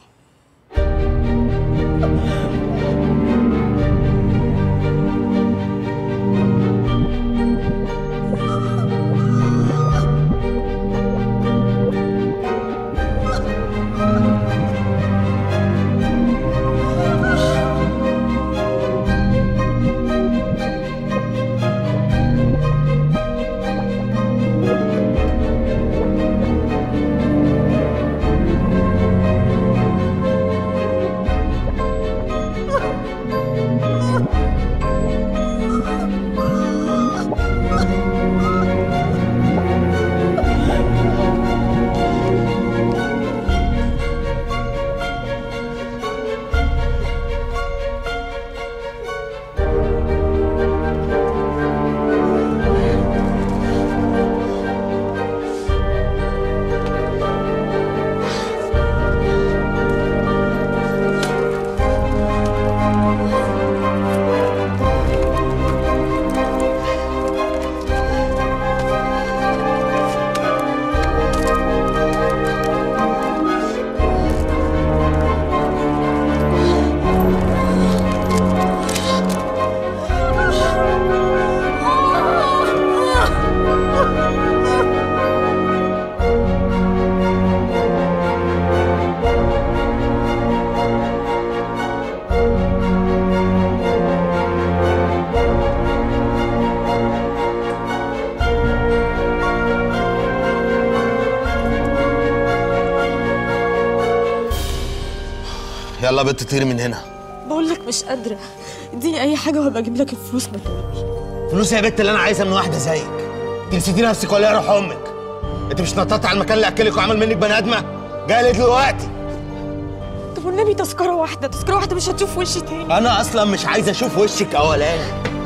يلا بنت طيري من هنا بقول لك مش قادره اديني اي حاجه وهبقى اجيب لك الفلوس ما تقولش فلوس يا بنت اللي انا عايزها من واحده زيك انت نسيتي نفسك ولا إيه يا روح امك انت مش نططت على المكان اللي اكلك وعمل منك بني ادمه جاي لي دلوقتي طب والنبي تذكره واحده تذكره واحده مش هتشوف وشي تاني انا اصلا مش عايز اشوف وشك اولاني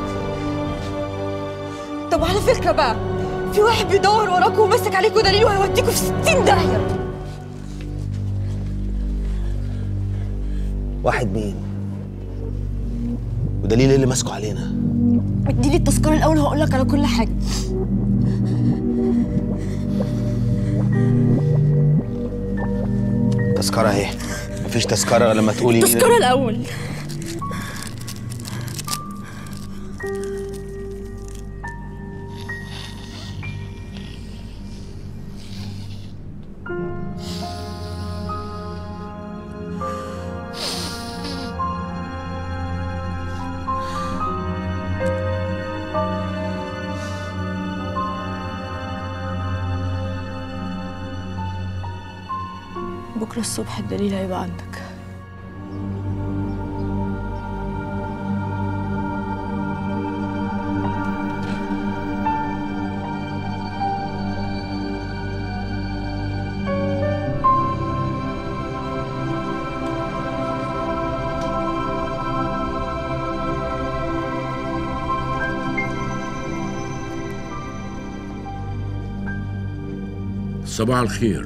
طب على فكره بقى في واحد بيدور وراكوا ومسك عليكوا دليل وهيوديكوا في 60 داهيه واحد مين ودليل إيه اللي ماسكه علينا اديني التذكره الاول هقول لك على كل حاجه تذكره اهي مفيش تذكره غير لما تقولي التذكره الاول بكره الصبح الدليل هيبقى عندك صباح الخير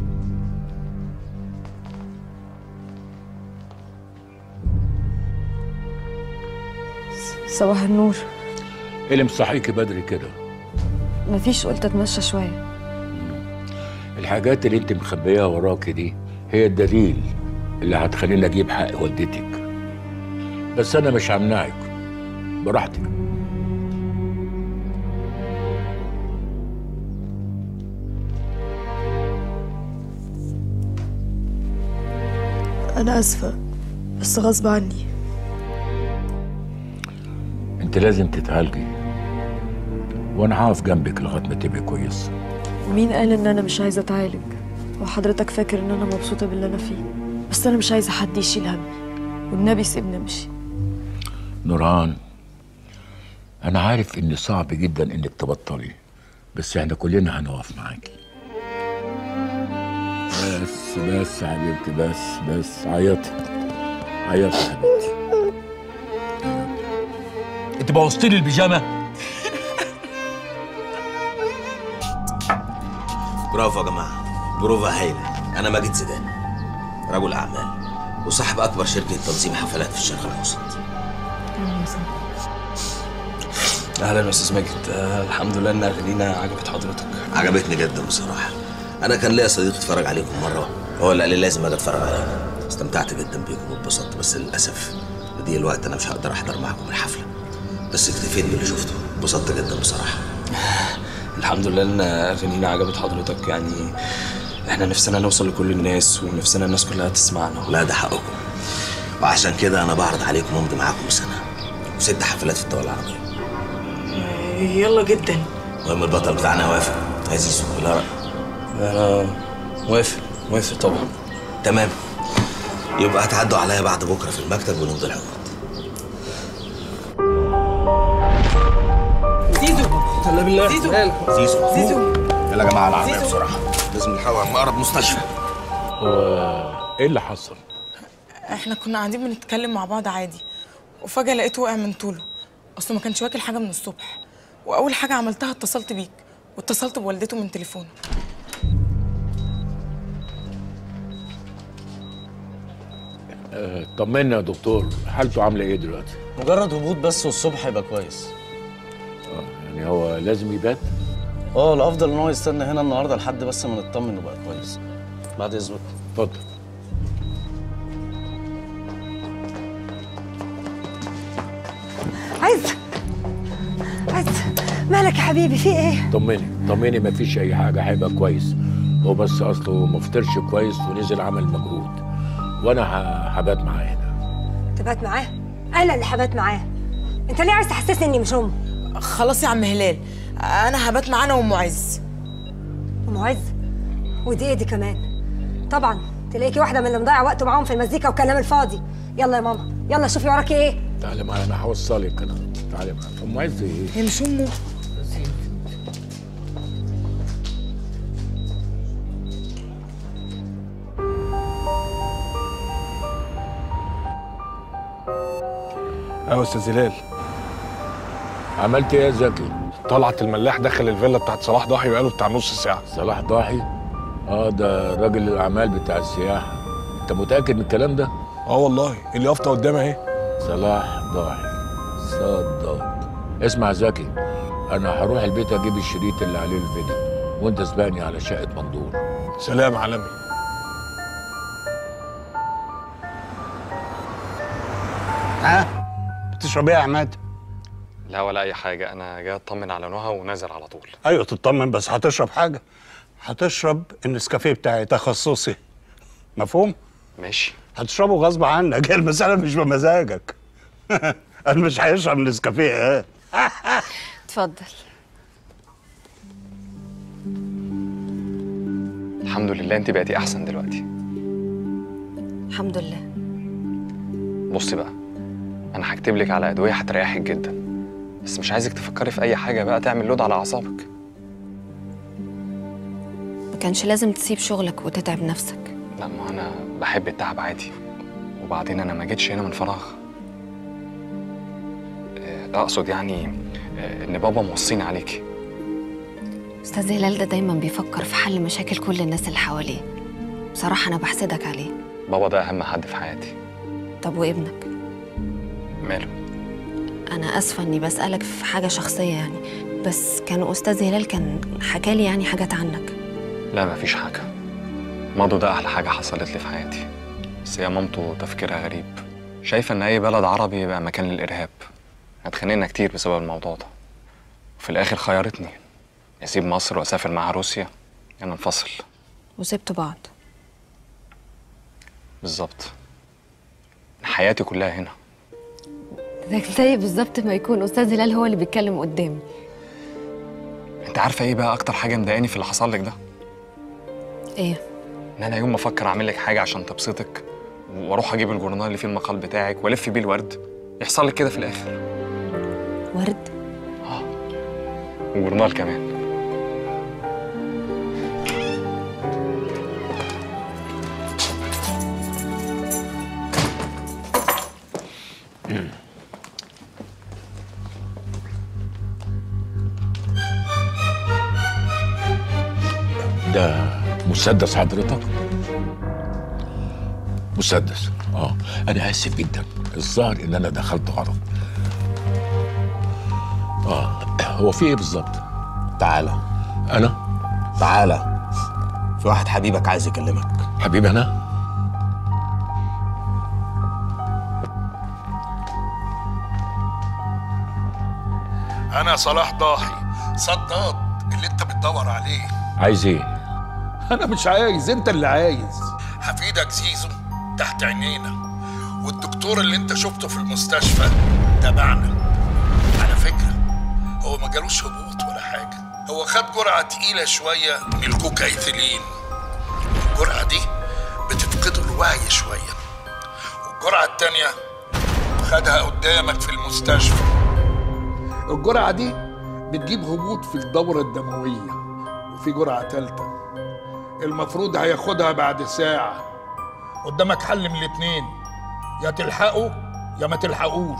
صباح النور ايه اللي مصحيكي بدري كده مفيش قلت اتمشى شويه الحاجات اللي انت مخبيها وراكي دي هي الدليل اللي هتخليني اجيب حق والدتك بس انا مش همنعك براحتك انا اسفه بس غصب عني انت لازم تتعالجي وانا هقف جنبك لغايه ما تبقي كويسه مين قال ان انا مش عايزه اتعالج وحضرتك فاكر ان انا مبسوطه باللي انا فيه بس انا مش عايزه حد يشيل همي والنبي سيبني امشي نوران انا عارف ان صعب جدا انك تبطلي بس احنا كلنا هنقف معاكي بس بس يا حبيبتي بس بس عيطي عيطي يا حبيبتي انت بوظتي لي البيجامه برافو يا جماعه بروفا هايله انا ماجد زيدان رجل اعمال وصاحب اكبر شركه تنظيم حفلات في الشرق الاوسط اهلا يا استاذ ماجد آه الحمد لله ان اغانينا عجبت حضرتك عجبتني جدا بصراحه انا كان ليا صديق اتفرج عليكم مره هو اللي قال لي لازم اجي اتفرج عليكم استمتعت جدا بيكم واتبسطت بس للاسف دي الوقت انا مش هقدر احضر معاكم الحفله بس اكتفيت باللي شفته اتبسطت جدا بصراحه الحمد لله ان اغانينا عجبت حضرتك يعني احنا نفسنا نوصل لكل الناس ونفسنا الناس كلها تسمعنا لا ده حقكم وعشان كده انا بعرض عليكم امضي معاكم سنه وست حفلات في الدول العربيه يلا جدا المهم البطل بتاعنا وافق عزيز ولا رأي انا موافق موافق طبعا تمام يبقى هتعدوا عليا بعد بكره في المكتب ونمضي العقود زيزو هلا بالله زيزو زيزو زيزو يلا يا جماعه العربيه زيزو. بسرعه لازم نلحقوا على اقرب مستشفى هو ايه اللي حصل احنا كنا قاعدين بنتكلم مع بعض عادي وفجأة لقيته وقع من طوله اصله ما كانش واكل حاجة من الصبح واول حاجة عملتها اتصلت بيك واتصلت بوالدته من تليفونه آه، طمنا يا دكتور حالته عامله ايه دلوقتي مجرد هبوط بس والصبح هيبقى كويس يعني هو لازم يبات اه الافضل ان هو يستنى هنا النهارده لحد بس ما نطمن انه بقى كويس بعد اذنك اتفضل عز عز مالك يا حبيبي في ايه؟ طمني طمني مفيش اي حاجه هيبقى كويس هو بس اصله ما فطرش كويس ونزل عمل مجهود وانا ه- هبات معاه هنا تبات معاه؟ انا اللي هبات معاه انت ليه عايز تحسسني اني مش ام؟ خلاص يا عم هلال انا هبات معانا وام عز ام عز ودي ايه دي كمان؟ طبعا تلاقيكي واحده من اللي مضيع وقته معاهم في المزيكا والكلام الفاضي يلا يا ماما يلا شوفي وراكي ايه تعالي معايا انا هوصلك انا تعالي معايا ام عز ايه هي مش امه ايوه استاذ هلال عملت ايه يا زكي؟ طلعت الملاح دخل الفيلا بتاعت صلاح ضاحي بقاله بتاع نص ساعه صلاح ضاحي اه ده راجل الاعمال بتاع السياحه انت متاكد من الكلام ده اه والله اليافطه قدامي اهي صلاح ضاحي صدق اسمع زكي انا هروح البيت اجيب الشريط اللي عليه الفيديو وانت سبقني على شقه مندور سلام عالمي ها بتشرب ايه يا عماد لا ولا اي حاجه انا جاي اطمن على نهى ونازل على طول ايوه تطمن بس هتشرب حاجه هتشرب النسكافيه بتاعي تخصصي مفهوم ماشي هتشربه غصب عنك هي المساله مش بمزاجك انا مش هيشرب نسكافيه ها اتفضل الحمد لله انت بقيتي احسن دلوقتي الحمد لله بصي بقى انا هكتب لك على ادويه هتريحك جدا بس مش عايزك تفكري في اي حاجه بقى تعمل لود على اعصابك ما كانش لازم تسيب شغلك وتتعب نفسك لا ما انا بحب التعب عادي وبعدين انا ما جيتش هنا من فراغ آه، اقصد يعني آه، ان بابا موصيني عليكي استاذ هلال ده دايما بيفكر في حل مشاكل كل الناس اللي حواليه بصراحه انا بحسدك عليه بابا ده اهم حد في حياتي طب وابنك ماله انا اسفه اني بسالك في حاجه شخصيه يعني بس كان استاذ هلال كان حكالي يعني حاجات عنك لا مفيش حاجه ماضو ده احلى حاجه حصلت لي في حياتي بس هي مامته تفكيرها غريب شايفه ان اي بلد عربي يبقى مكان للارهاب اتخانقنا كتير بسبب الموضوع ده وفي الاخر خيرتني اسيب مصر واسافر معاها روسيا انا انفصل وسبتوا بعض بالظبط حياتي كلها هنا ده زي بالظبط ما يكون استاذ هلال هو اللي بيتكلم قدامي انت عارفه ايه بقى اكتر حاجه مضايقاني في اللي حصل لك ده ايه ان انا يوم ما افكر اعمل لك حاجه عشان تبسطك واروح اجيب الجورنال اللي فيه المقال بتاعك والف بيه الورد يحصل لك كده في الاخر ورد وجورنال كمان ده مسدس حضرتك مسدس اه انا اسف جدا الظاهر ان انا دخلت غلط اه هو في ايه بالظبط تعالى انا تعالى في واحد حبيبك عايز يكلمك حبيبي انا انا صلاح ضاحي صداد اللي انت بتدور عليه عايز ايه انا مش عايز انت اللي عايز هفيدك زيزو تحت عينينا والدكتور اللي انت شفته في المستشفى تبعنا على فكرة هو ما جالوش هبوط ولا حاجة هو خد جرعة تقيلة شوية من الكوكايثيلين الجرعة دي بتفقده الوعي شوية والجرعة التانية خدها قدامك في المستشفى الجرعه دي بتجيب هبوط في الدوره الدمويه وفي جرعه تالته المفروض هياخدها بعد ساعه قدامك حل من الاتنين يا تلحقه يا ما تلحقوش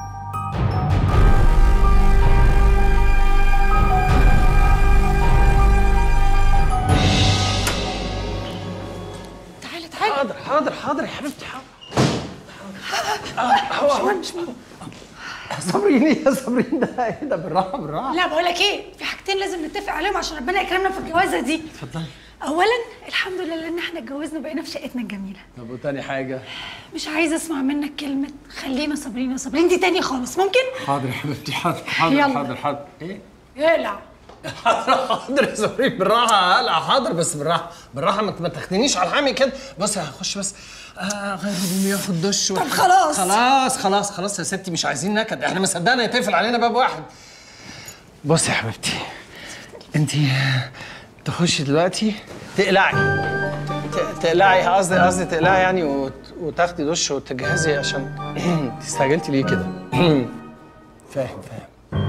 تعالى تعالى حاضر حاضر حاضر يا حبيبتي حاضر هو هو مش مهم صابرين ايه يا صابرين ده ايه ده بالراحه بالراحه لا بقول لك ايه في حاجتين لازم نتفق عليهم عشان ربنا يكرمنا في الجوازه دي اتفضلي اولا الحمد لله ان احنا اتجوزنا وبقينا في شقتنا الجميله طب وتاني حاجه مش عايزه اسمع منك كلمه خلينا صابرين يا صابرين دي تاني خالص ممكن حاضر يا حبيبتي حاضر حاضر يلا. حاضر حاضر ايه اقلع حاضر يا صابرين بالراحه هقلع حاضر بس بالراحه بالراحه ما ما تاخدنيش على الحامي كده بص هخش بس آه غير هدومي واخد دش طب خلاص. خلاص خلاص خلاص يا ستي مش عايزين نكد احنا ما صدقنا يتقفل علينا باب واحد بص يا حبيبتي انت تخشي دلوقتي تقلعي ت- تقلعي قصدي قصدي تقلعي يعني وت... وتاخدي دش وتجهزي عشان استعجلتي ليه كده فاهم فاهم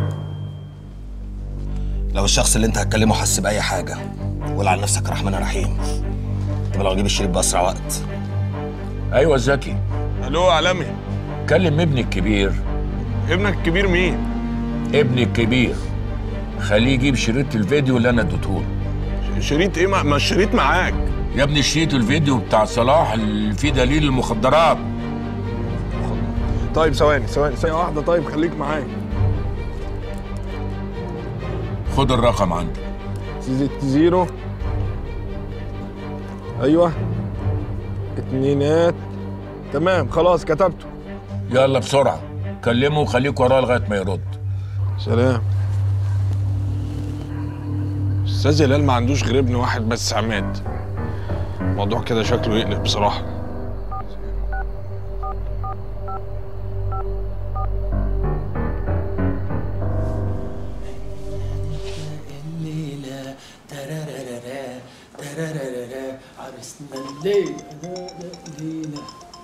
لو الشخص اللي انت هتكلمه حس باي حاجه قول على نفسك رحمن رحيم طب لو اجيب الشريط باسرع وقت ايوه زكي الو عالمي كلم ابني الكبير ابنك الكبير مين ابني الكبير خليه يجيب شريط الفيديو اللي انا اديته له شريط ايه ما ما الشريط معاك يا ابني شريط الفيديو بتاع صلاح اللي فيه دليل المخدرات طيب ثواني ثواني ثانيه واحده طيب خليك معايا خد الرقم عندك ست زيرو ايوه اتنينات تمام خلاص كتبته يلا بسرعه كلمه وخليك وراه لغايه ما يرد سلام استاذ هلال ما عندوش غير ابن واحد بس عماد الموضوع كده شكله يقلق بصراحه الليلة ترارارا ترارارا عرسنا الليلة لا لا ليلة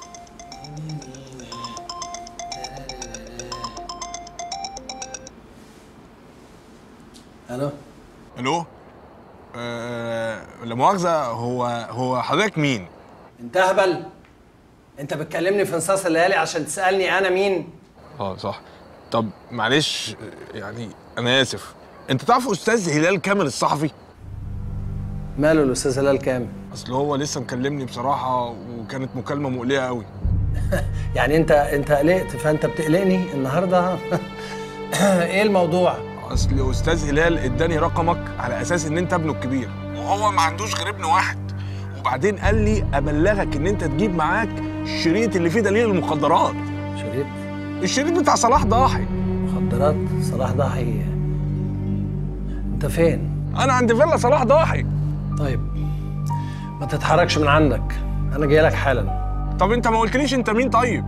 الو الو آه لا مؤاخذه هو هو حضرتك مين انت اهبل انت بتكلمني في نصاص الليالي عشان تسالني انا مين اه صح طب معلش يعني انا اسف انت تعرف استاذ هلال كامل الصحفي ماله الاستاذ هلال كامل اصل هو لسه مكلمني بصراحه وكانت مكالمه مقلقه قوي يعني انت انت قلقت فانت بتقلقني النهارده ايه الموضوع اصل استاذ هلال اداني رقمك على اساس ان انت ابنه الكبير وهو ما عندوش غير ابن واحد وبعدين قال لي ابلغك ان انت تجيب معاك الشريط اللي فيه دليل المخدرات شريط الشريط بتاع صلاح ضاحي مخدرات صلاح ضاحي انت فين انا عند فيلا صلاح ضاحي طيب ما تتحركش من عندك انا جاي لك حالا طب انت ما قلتليش انت مين طيب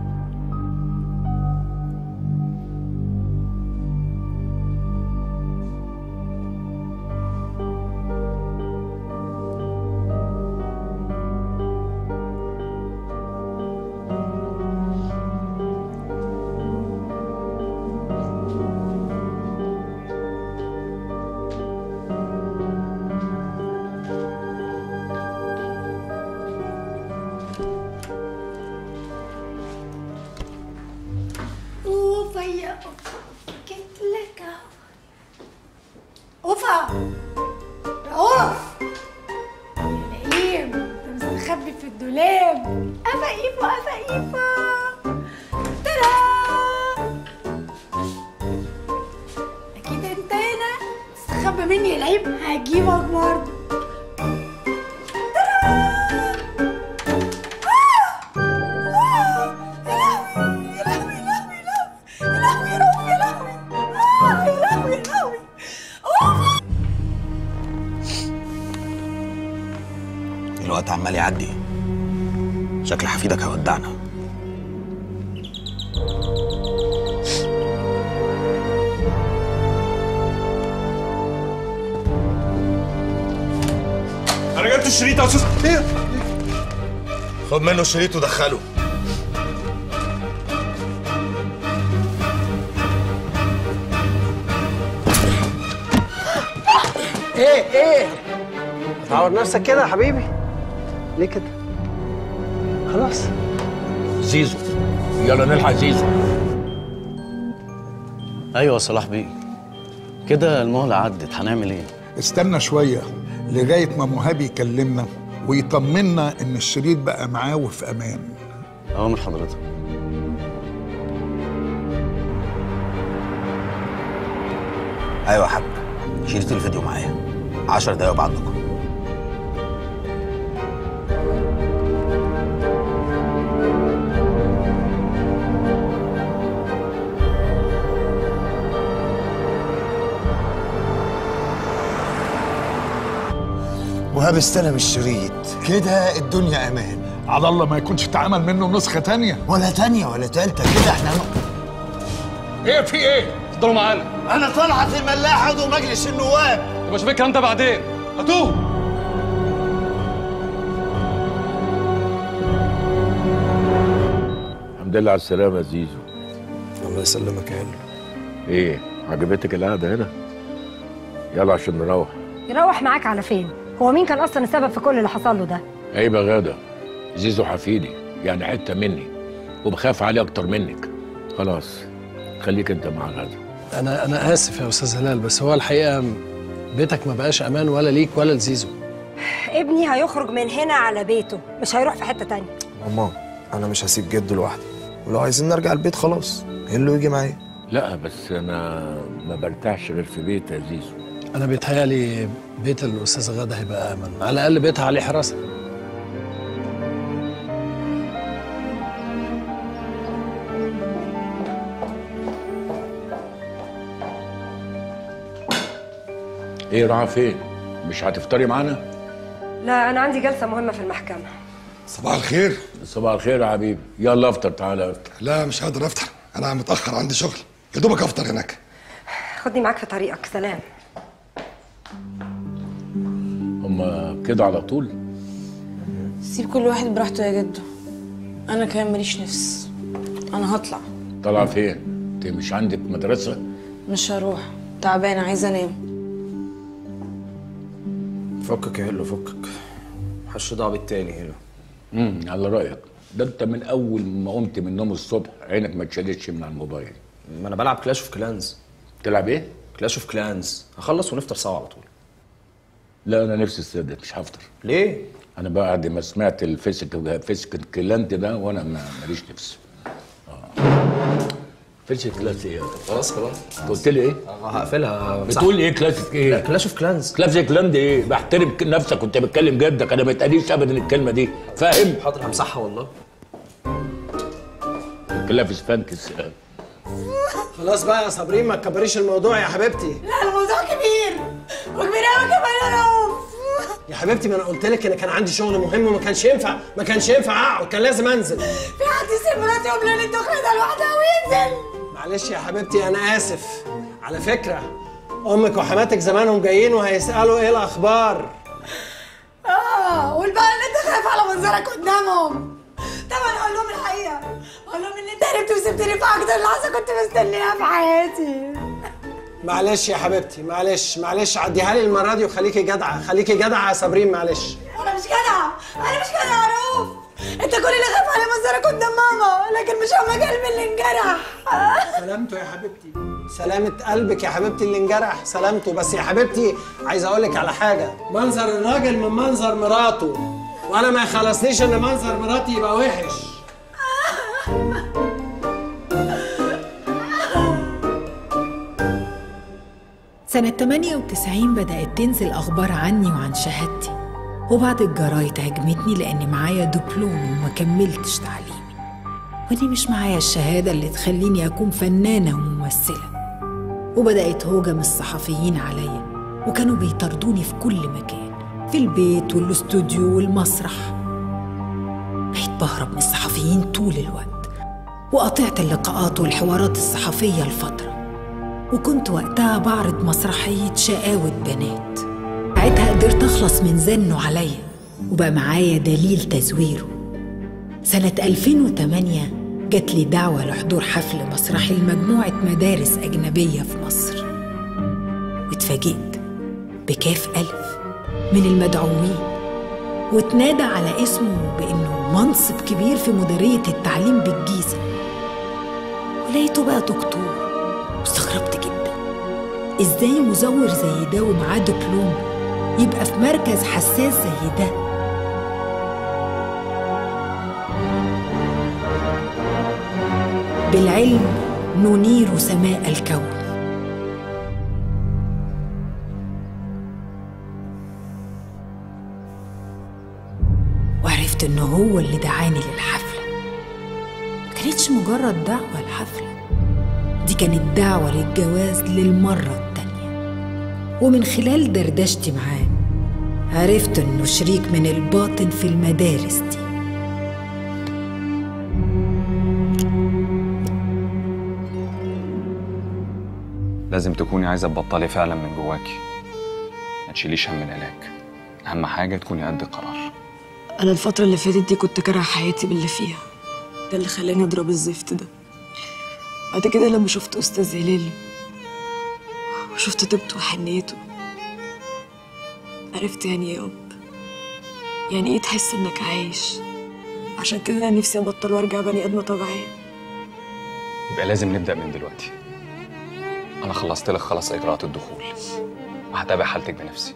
اوفا يا اوفا جيت لك اهو اوفا رؤوف يا نعيم انت مستخبي في الدولاب افا ايفا افا ايفا ترى اكيد انت هنا تستخبى مني يا لعيب هجيبك برضه الوقت عمال يعدي شكل حفيدك هيودعنا انا جبت الشريط يا استاذ ايه خد منه الشريط ودخله ايه ايه تعور نفسك كده يا حبيبي ليه كده خلاص زيزو يلا نلحق زيزو ايوه يا صلاح بيه كده المهله عدت هنعمل ايه استنى شوية لغاية ما مهاب يكلمنا ويطمنا إن الشريط بقى معاه وفي أمان اوامر حضرتك ايوه يا حاج شريط الفيديو معايا 10 دقايق وبعدكم وهاب استلم الشريط كده الدنيا امان على الله ما يكونش اتعمل منه نسخة تانية ولا تانية ولا تالتة كده احنا ايه في ايه؟ اتفضلوا معانا انا طلعت الملاح عضو مجلس النواب يبقى شوف الكلام ده بعدين هاتوه الحمد لله على السلامة يا زيزو الله يسلمك يا هلا ايه عجبتك القعدة هنا؟ يلا عشان نروح يروح معاك على فين هو مين كان اصلا السبب في كل اللي حصل له ده عيب يا غادة زيزو حفيدي يعني حتة مني وبخاف عليه أكتر منك خلاص خليك أنت مع غادة انا انا اسف يا استاذ هلال بس هو الحقيقه بيتك ما بقاش امان ولا ليك ولا لزيزو ابني هيخرج من هنا على بيته مش هيروح في حته تانية ماما انا مش هسيب جده لوحده ولو عايزين نرجع البيت خلاص اللي يجي معايا لا بس أنا ما برتاحش غير في بيت يا زيزو انا بيتهيألي بيت الاستاذه غاده هيبقى امن على الاقل بيتها عليه حراسه إيه رايحة فين؟ مش هتفطري معانا؟ لا انا عندي جلسه مهمه في المحكمه صباح الخير صباح الخير يا حبيبي يلا افطر تعالى افطر لا مش قادر افطر انا متاخر عندي شغل يا دوبك افطر هناك خدني معاك في طريقك سلام هما كده على طول؟ سيب كل واحد براحته يا جدو انا كمان ماليش نفس انا هطلع طالعة فين؟ أنت مش عندك مدرسة؟ مش هروح تعبانه عايزه انام فكك يا هلو فكك محدش دعوه بالتاني هلو امم على رأيك ده أنت من أول ما قمت من النوم الصبح عينك ما اتشالتش من على الموبايل ما انا بلعب كلاش اوف كلانز تلعب إيه؟ كلاش اوف كلانز هخلص ونفطر سوا على طول لا أنا نفسي السادة مش هفطر ليه؟ أنا بعد ما سمعت الفيسك فيسك كلانت ده وأنا ما- ماليش نفس فيسك كلاس إيه؟ خلاص خلاص أنت قلت لي إيه؟ هقفلها بتقول ايه كلاسيك ايه؟ كلاش اوف كلانز كلاسيك كلاند ايه؟ بحترم ك- نفسك كنت بتكلم جدك انا ما اتقاليش ابدا الكلمه دي فاهم؟ حاضر همسحها والله كلافس فانكس خلاص بقى يا صابرين ما تكبريش الموضوع يا حبيبتي لا الموضوع كبير وكبير قوي كمان يا رؤوف يا حبيبتي ما انا قلت لك ان كان عندي شغل مهم وما كانش ينفع ما كانش ينفع اقعد كان لازم انزل في حد يسيب مراتي قبل ليله الدخله ده لوحدها وينزل معلش يا حبيبتي انا اسف على فكره امك وحماتك زمانهم جايين وهيسالوا ايه الاخبار اه والبقى اللي انت خايف على منظرك قدامهم طبعا اقول لهم الحقيقه اقول لهم ان انت هربت وسبتني في اكتر لحظه كنت مستنيها في حياتي معلش يا حبيبتي معلش معلش عديها لي المره دي وخليكي جدعه خليكي جدعه يا صابرين معلش انا مش جدعه انا مش جدعه يا رؤوف انت كل اللي خايف على منظرك قدام ماما لكن مش همك قلبي اللي انجرح سلامته يا حبيبتي سلامة قلبك يا حبيبتي اللي انجرح سلامته بس يا حبيبتي عايز اقول لك على حاجة منظر الراجل من منظر مراته وانا ما يخلصنيش ان منظر مراتي يبقى وحش سنة 98 بدأت تنزل أخبار عني وعن شهادتي وبعض الجرايد هاجمتني لأني معايا دبلوم وما كملتش تعليمي وإني مش معايا الشهادة اللي تخليني أكون فنانة وممثلة وبدأت هوجم الصحفيين عليا وكانوا بيطاردوني في كل مكان في البيت والاستوديو والمسرح بقيت بهرب من الصحفيين طول الوقت وقطعت اللقاءات والحوارات الصحفية لفترة وكنت وقتها بعرض مسرحية شقاوة بنات ساعتها قدرت أخلص من زنه عليا وبقى معايا دليل تزويره سنة 2008 جات لي دعوة لحضور حفل مسرحي لمجموعة مدارس أجنبية في مصر واتفاجئت بكاف ألف من المدعوين واتنادى على اسمه بإنه منصب كبير في مديرية التعليم بالجيزة ولقيته بقى دكتور واستغربت جدا ازاي مزور زي ده ومعاه دبلوم يبقى في مركز حساس زي ده بالعلم ننير سماء الكون وعرفت انه هو اللي دعاني للحفله ما كانتش مجرد دعوه لحفله دي كانت دعوه للجواز للمره التانيه ومن خلال دردشتي معاه عرفت انه شريك من الباطن في المدارس دي لازم تكوني عايزه تبطلي فعلا من جواكي ما تشيليش هم العلاج اهم حاجه تكوني قد القرار انا الفتره اللي فاتت دي كنت كاره حياتي باللي فيها ده اللي خلاني اضرب الزفت ده بعد كده لما شفت استاذ هلال وشفت طيبته وحنيته عرفت يعني ايه اب يعني ايه تحس انك عايش عشان كده انا نفسي ابطل وارجع بني ادمه طبيعيه يبقى لازم نبدأ من دلوقتي أنا خلصت لك خلاص إجراءات الدخول وهتابع حالتك بنفسي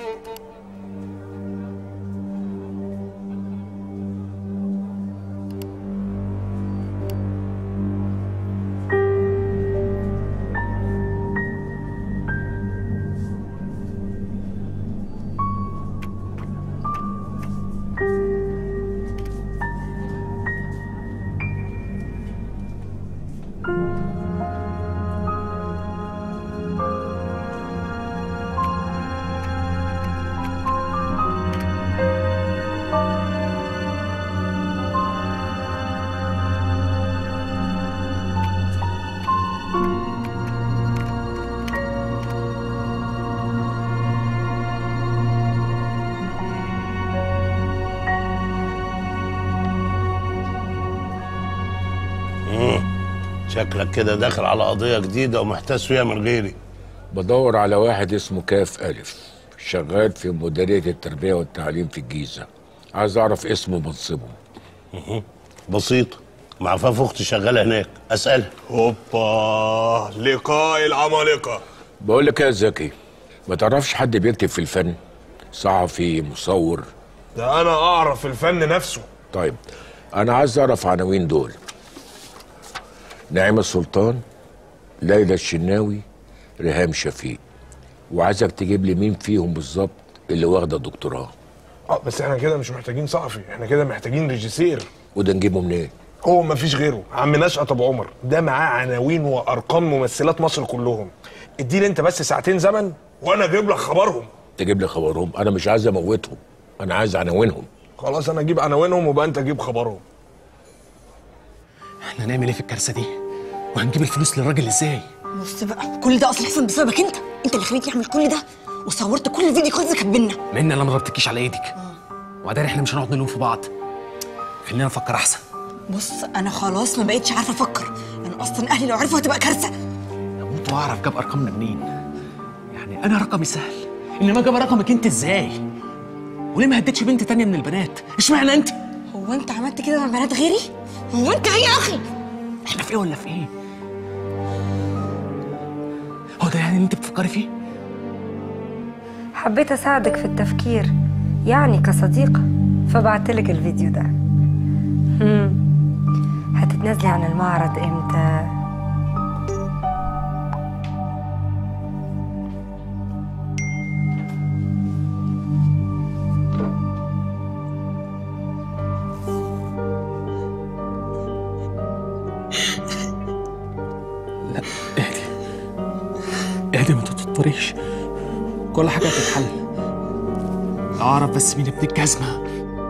مم. شكلك كده داخل على قضية جديدة ومحتاس فيها من غيري بدور على واحد اسمه كاف ألف شغال في مديرية التربية والتعليم في الجيزة عايز أعرف اسمه ومنصبه مهم. بسيطة معفاف أختي شغالة هناك أسألها هوبا لقاء العمالقة بقول لك إيه يا زكي ما تعرفش حد بيكتب في الفن صحفي مصور ده أنا أعرف الفن نفسه طيب أنا عايز أعرف عناوين دول نعيمة السلطان ليلى الشناوي ريهام شفيق وعايزك تجيب لي مين فيهم بالظبط اللي واخده دكتوراه اه بس احنا كده مش محتاجين صحفي احنا كده محتاجين ريجيسير وده نجيبه منين هو مفيش غيره عم نشأت ابو عمر ده معاه عناوين وارقام ممثلات مصر كلهم اديني انت بس ساعتين زمن وانا اجيب لك خبرهم تجيب لي خبرهم انا مش عايز اموتهم انا عايز عناوينهم خلاص انا اجيب عناوينهم وبقى انت تجيب خبرهم احنا هنعمل ايه في الكارثه دي وهنجيب الفلوس للراجل ازاي بص بقى كل ده اصلا حصل بسببك انت انت اللي خليتني اعمل كل ده وصورت كل الفيديو كولز كانت بينا لان انا ما ضربتكيش على ايدك وبعدين احنا مش هنقعد نلوم في بعض خلينا نفكر احسن بص انا خلاص ما بقتش عارفه افكر انا اصلا اهلي لو عرفوا هتبقى كارثه اموت واعرف جاب ارقامنا منين يعني انا رقمي سهل انما جاب رقمك انت ازاي وليه ما هديتش بنت تانية من البنات اشمعنى انت هو انت عملت كده مع بنات غيري هو انت ايه يا اخي احنا في ايه ولا في ايه هو ده يعني اللي انت بتفكري فيه حبيت أساعدك في التفكير يعني كصديقة فبعتلك الفيديو ده هم. هتتنازلي عن المعرض امتى؟ لا اهدي اهدي ما تتوتريش كل حاجه هتتحل اعرف بس مين ابن الجزمه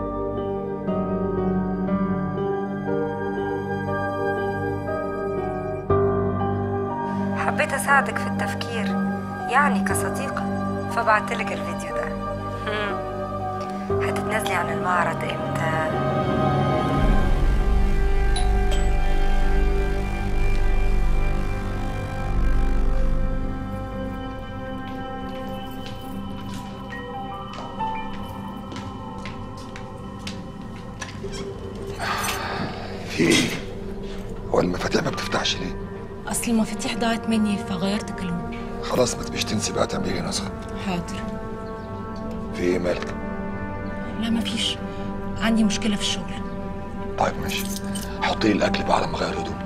حبيت أساعدك في التفكير يعني كصديقة فبعتلك الفيديو ده هم. هتتنازلي عن المعرض امتى؟ في ايه؟ هو المفاتيح ما بتفتحش ليه؟ اصل المفاتيح ضاعت مني فغيرت كلهم خلاص ما تبقيش تنسي بقى تعملي نسخة حاضر في ايه مالك؟ لا مفيش عندي مشكله في الشغل طيب ماشي حطي لي الاكل بقى على ما اغير هدومي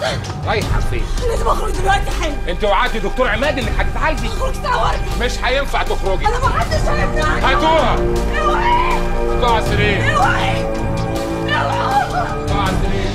رايحه فين لازم اخرج دلوقتي حالا انت وعدتي دكتور عماد انك هتتعالجي اخرج تعورني مش هينفع تخرجي انا ما حدش هيمنعني هاتوها اوعي هاتوها على السرير اوعي اوعي هاتوها على السرير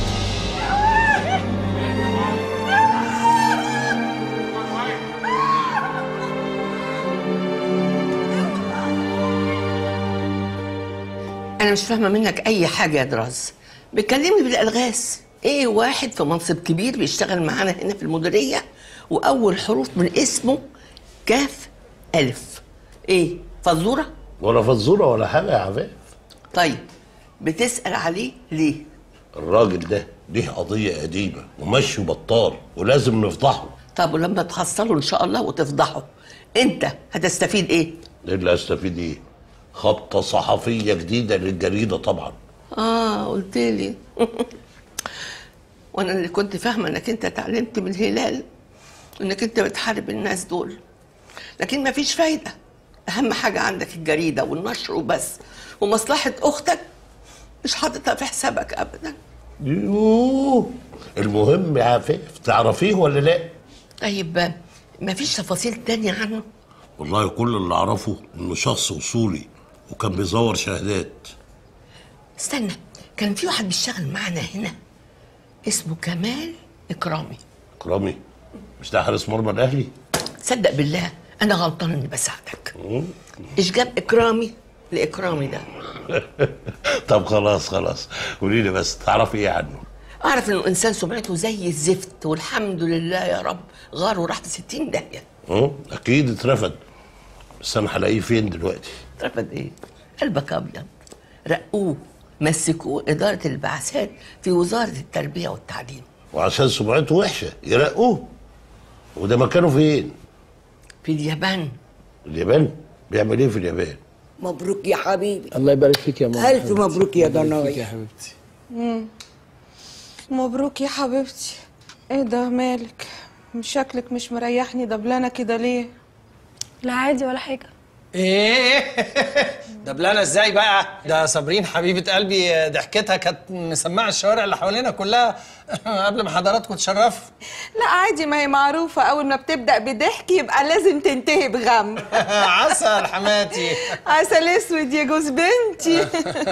انا مش فاهمه منك اي حاجه يا دراز بتكلمني بالالغاز ايه واحد في منصب كبير بيشتغل معانا هنا في المديريه واول حروف من اسمه كاف الف ايه فزوره ولا فزوره ولا حاجه يا عفاف طيب بتسال عليه ليه الراجل ده ليه قضيه قديمه ومشي بطال ولازم نفضحه طب ولما تحصله ان شاء الله وتفضحه انت هتستفيد ايه ايه اللي هستفيد ايه خبطه صحفيه جديده للجريده طبعا اه قلت لي وانا اللي كنت فاهمه انك انت اتعلمت من هلال انك انت بتحارب الناس دول لكن مفيش فايده اهم حاجه عندك الجريده والنشر وبس ومصلحه اختك مش حاططها في حسابك ابدا يوه المهم يا عفاف تعرفيه ولا لا طيب مفيش تفاصيل تانية عنه والله كل اللي اعرفه انه شخص اصولي وكان بيزور شهادات استنى كان في واحد بيشتغل معانا هنا اسمه كمال اكرامي كرامي مش ده حارس مرمى الاهلي تصدق بالله انا غلطان اني بساعدك ايش جاب اكرامي لاكرامي ده طب خلاص خلاص قولي لي بس تعرفي ايه عنه اعرف انه انسان سمعته زي الزفت والحمد لله يا رب غار وراح في 60 داهيه اه اكيد اترفد بس انا هلاقيه فين دلوقتي اترفد ايه قلبك ابيض رقوه مسكوه اداره البعثات في وزاره التربيه والتعليم وعشان سمعته وحشه يرقوه وده مكانه فين في اليابان اليابان بيعمل ايه في اليابان مبروك يا حبيبي الله يبارك فيك يا ماما ألف مبروك يا ضناي يا حبيبتي مم. مبروك يا حبيبتي ايه ده مالك مش شكلك مش مريحني دبلانه كده ليه لا عادي ولا حاجه ايه دبلانه ازاي بقى ده صابرين حبيبه قلبي ضحكتها كانت مسمعه الشوارع اللي حوالينا كلها قبل ما حضراتكم تشرفوا لا عادي ما هي معروفه اول ما بتبدا بضحك يبقى لازم تنتهي بغم عسل حماتي عسل اسود يا جوز بنتي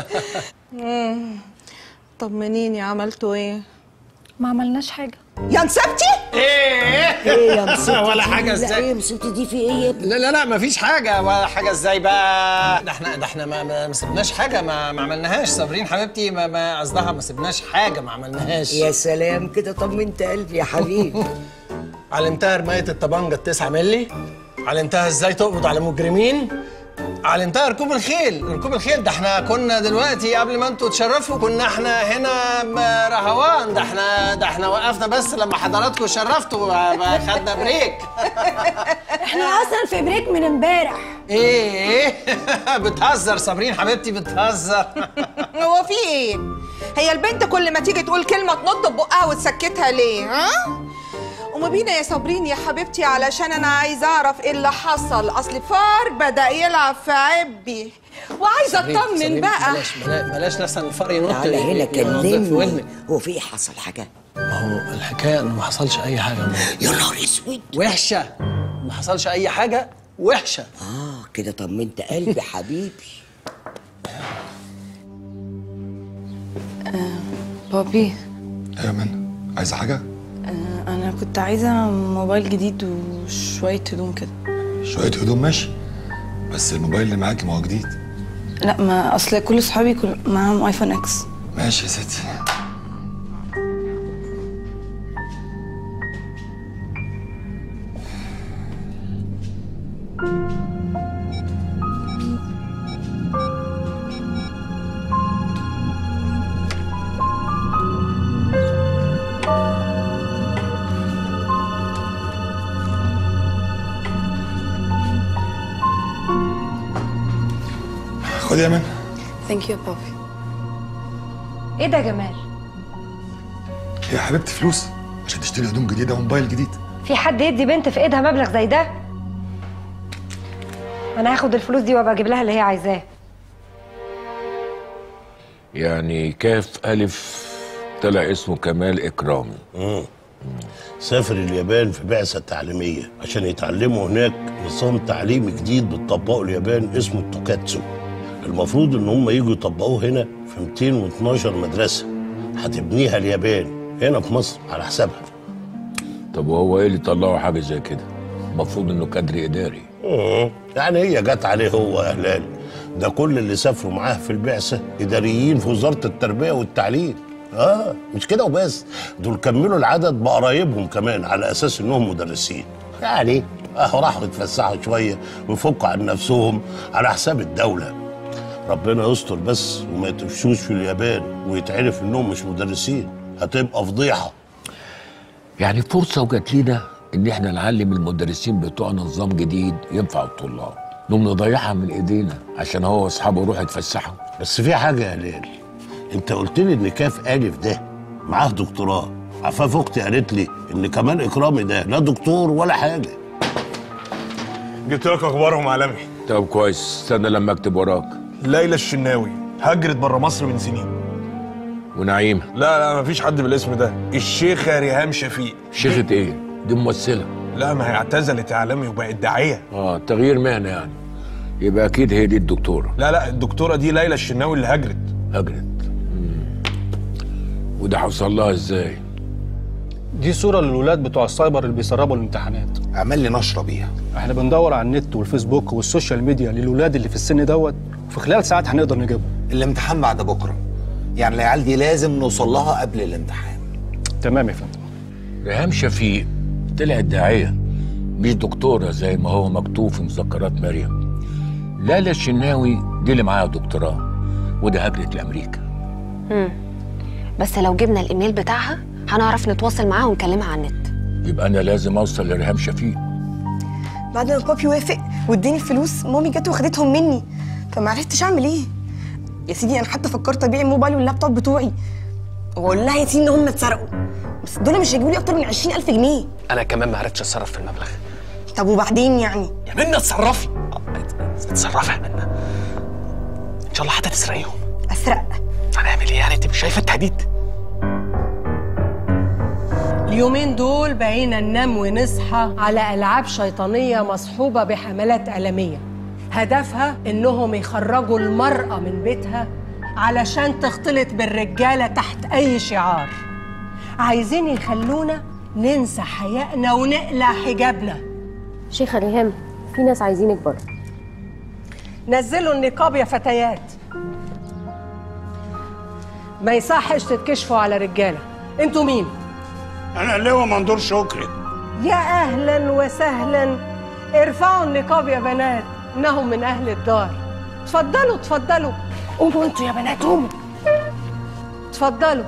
مم. طمنيني عملتوا ايه ما عملناش حاجه يا نسبتي ايه ايه يا نسيتي ولا دي؟ حاجه لا ازاي ايه نسيتي دي في ايه يا ابني لا لا لا مفيش حاجة ولا حاجة ازاي بقى؟ ده احنا ده احنا ما, ما, ما سبناش حاجة ما, ما عملناهاش صابرين حبيبتي ما ما قصدها ما سبناش حاجة ما عملناهاش يا سلام كده طمنت قلبي يا حبيبي علمتها رماية الطبنجة التسعة ملي علمتها ازاي تقبض على مجرمين علمتها ركوب الخيل ركوب الخيل ده احنا كنا دلوقتي قبل ما انتوا تشرفوا كنا احنا هنا ب- رهوان ده احنا ده احنا وقفنا بس لما حضراتكم شرفتوا ب- خدنا بريك احنا اصلا في بريك من امبارح ايه بتهزر صابرين حبيبتي بتهزر هو في ايه هي البنت كل ما تيجي تقول كلمه تنط ببقها وتسكتها ليه ها قومي بينا يا صابرين يا حبيبتي علشان انا عايزه اعرف ايه اللي حصل اصل فار بدا يلعب في عبي وعايزه صابرين، اطمن صابرين، بقى بلاش بلاش, بلاش لسه الفار ينط تعالى هنا ينط في كلمني ودنك هو في ايه حصل حاجه ما هو الحكايه انه ما حصلش اي حاجه يا نهار اسود وحشه ما حصلش اي حاجه وحشه اه كده طمنت قلبي حبيبي بابي يا من عايزه حاجه انا كنت عايزه موبايل جديد وشويه هدوم كده شويه هدوم ماشي بس الموبايل اللي معاكي ما هو جديد لا ما اصل كل صحابي كل معاهم ايفون اكس ماشي يا ستي خد يا من ثانك يو يا بابي ايه ده يا جمال يا حبيبتي فلوس عشان تشتري هدوم جديده وموبايل جديد في حد يدي بنت في ايدها مبلغ زي ده انا هاخد الفلوس دي وابقى اجيب لها اللي هي عايزاه يعني كاف ألف طلع اسمه كمال إكرامي سافر اليابان في بعثة تعليمية عشان يتعلموا هناك نظام تعليمي جديد بتطبقه اليابان اسمه التوكاتسو المفروض ان هم يجوا يطبقوه هنا في 212 مدرسة هتبنيها اليابان هنا في مصر على حسابها طب وهو ايه اللي طلعوا حاجه زي كده المفروض انه كادر اداري مم. يعني هي جت عليه هو يا هلال ده كل اللي سافروا معاه في البعثة إداريين في وزارة التربية والتعليم اه مش كده وبس دول كملوا العدد بقرايبهم كمان على اساس انهم مدرسين يعني اهو راحوا يتفسحوا شويه ويفكوا عن نفسهم على حساب الدوله ربنا يستر بس وما يتفشوش في اليابان ويتعرف انهم مش مدرسين هتبقى فضيحه يعني فرصه وجات لنا ان احنا نعلم المدرسين بتوعنا نظام جديد ينفع الطلاب نقوم نضيعها من ايدينا عشان هو واصحابه يروحوا يتفسحوا بس في حاجه يا هلال انت قلت لي ان كاف الف ده معاه دكتوراه عفاف اختي قالت لي ان كمان اكرامي ده لا دكتور ولا حاجه جبت لك اخبارهم عالمي طب كويس استنى لما اكتب وراك ليلى الشناوي هجرت بره مصر من سنين ونعيمه لا لا مفيش حد بالاسم ده الشيخه ريهام شفيق شيخة ايه دي ممثله لا ما هي اعتزلت اعلامي وبقت داعيه اه تغيير مهنه يعني يبقى اكيد هي دي الدكتوره لا لا الدكتوره دي ليلى الشناوي اللي هجرت هجرت وده حصل لها ازاي دي صورة للولاد بتوع السايبر اللي بيسربوا الامتحانات عمل لي نشرة بيها احنا بندور على النت والفيسبوك والسوشيال ميديا للولاد اللي في السن دوت وفي خلال ساعات هنقدر نجيبهم الامتحان بعد بكرة يعني العيال دي لازم نوصل لها قبل الامتحان تمام يا فندم ريهام شفيق طلعت داعيه مش دكتوره زي ما هو مكتوب في مذكرات مريم ليلى الشناوي دي اللي معاها دكتوراه وده هجرت لامريكا مم. بس لو جبنا الايميل بتاعها هنعرف نتواصل معاها ونكلمها على النت يبقى انا لازم اوصل لريهام شفيق بعد ما بابي وافق واداني الفلوس مامي جت واخدتهم مني فما عرفتش اعمل ايه يا سيدي انا حتى فكرت ابيع الموبايل واللابتوب بتوعي واقول لها يا سيدي ان هم اتسرقوا بس دول مش هيجيبوا لي اكتر من 20000 جنيه انا كمان ما عرفتش اتصرف في المبلغ طب وبعدين يعني يا منى اتصرفي اتصرفي يا منى ان شاء الله حتى تسرقيهم اسرق هنعمل ايه يعني انت مش شايفه التهديد اليومين دول بقينا ننام ونصحى على ألعاب شيطانية مصحوبة بحملات ألمية هدفها إنهم يخرجوا المرأة من بيتها علشان تختلط بالرجالة تحت أي شعار عايزين يخلونا ننسى حيائنا ونقلع حجابنا شيخة ريهام في ناس عايزينك بره نزلوا النقاب يا فتيات ما يصحش تتكشفوا على رجالة انتوا مين؟ انا اللواء مندور شكري يا اهلا وسهلا ارفعوا النقاب يا بنات انهم من اهل الدار اتفضلوا اتفضلوا قوموا انتوا يا بنات قوموا اتفضلوا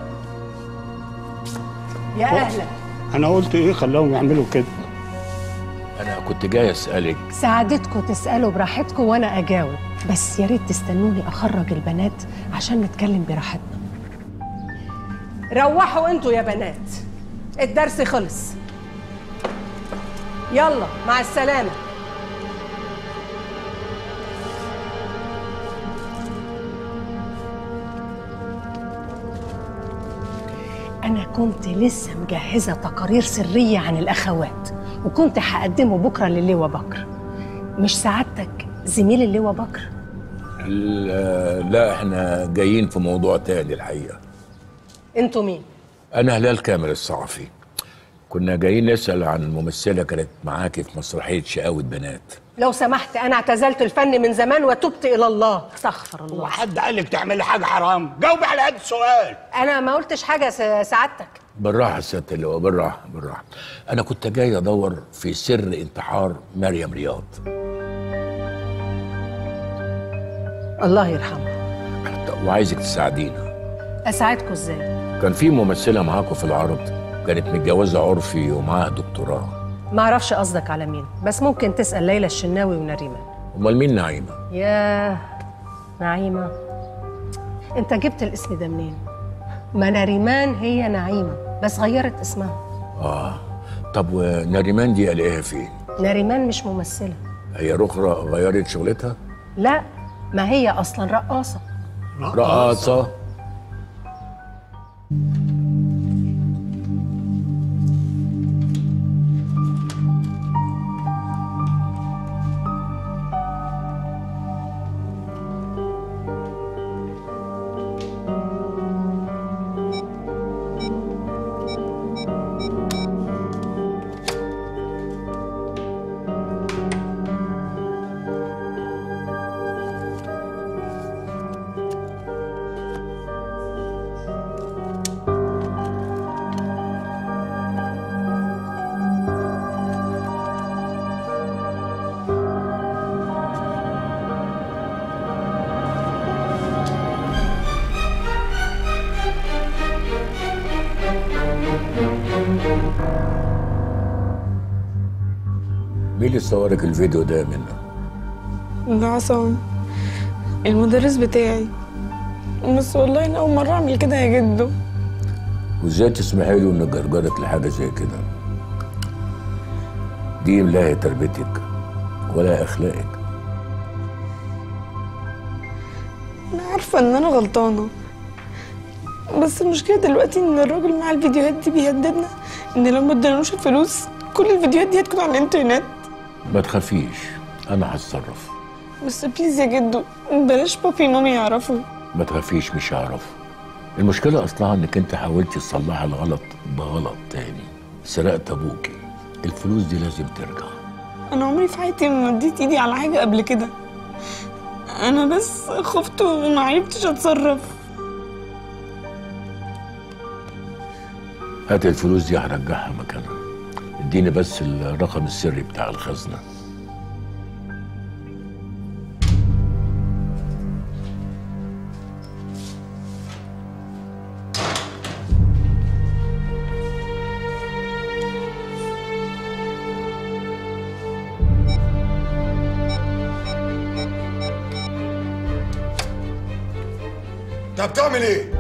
يا اهلا انا قلت ايه خلاهم يعملوا كده انا كنت جاي اسالك سعادتكم تسالوا براحتكم وانا اجاوب بس يا ريت تستنوني اخرج البنات عشان نتكلم براحتنا روحوا انتوا يا بنات الدرس خلص يلا مع السلامة أنا كنت لسه مجهزة تقارير سرية عن الأخوات وكنت هقدمه بكرة للواء بكر مش سعادتك زميل اللواء بكر ال- لا احنا جايين في موضوع تاني الحقيقه انتوا مين؟ انا هلال كامل الصحفي كنا جايين نسال عن ممثله كانت معاكي في مسرحيه شقاوه بنات لو سمحت أنا اعتزلت الفن من زمان وتبت إلى الله استغفر الله وحد قال لك تعملي حاجه حرام جاوبي على قد السؤال أنا ما قلتش حاجة س- سعادتك بالراحه يا سياده اللواء بالراحه بالراحه انا كنت جاي ادور في سر انتحار مريم رياض الله يرحمه وعايزك تساعدينا أساعدكم إزاي؟ كان في ممثله معاكم في العرض كانت متجوزه عرفي ومعاها دكتوراه ما اعرفش قصدك على مين بس ممكن تسال ليلى الشناوي ونريمان امال مين نعيمه ياه نعيمه انت جبت الاسم ده منين ما نريمان هي نعيمه بس غيرت اسمها اه طب ونريمان دي الاقيها فين نريمان مش ممثله هي رخرة غيرت شغلتها لا ما هي اصلا رقاصه رقاصه مين اللي صورك الفيديو ده منه ده عصام المدرس بتاعي بس والله انا اول مره اعمل كده يا جدو وازاي تسمحي له انه يجرجرك لحاجه زي كده دي لا هي تربيتك ولا اخلاقك انا عارفه ان انا غلطانه بس المشكله دلوقتي ان الراجل مع الفيديوهات دي بيهددنا ان لو ما ادالوش الفلوس كل الفيديوهات دي هتكون على الانترنت ما تخافيش انا هتصرف بس بليز يا جدو بلاش بابي ومامي يعرفوا ما تخافيش مش هعرف المشكلة أصلها إنك أنت حاولتي تصلحي الغلط بغلط تاني سرقت أبوكي الفلوس دي لازم ترجع انا عمري في حياتي ما مديت ايدي على حاجه قبل كده انا بس خفت وما عرفتش اتصرف هات الفلوس دي هرجعها مكانها اديني بس الرقم السري بتاع الخزنة انت بتعمل ايه؟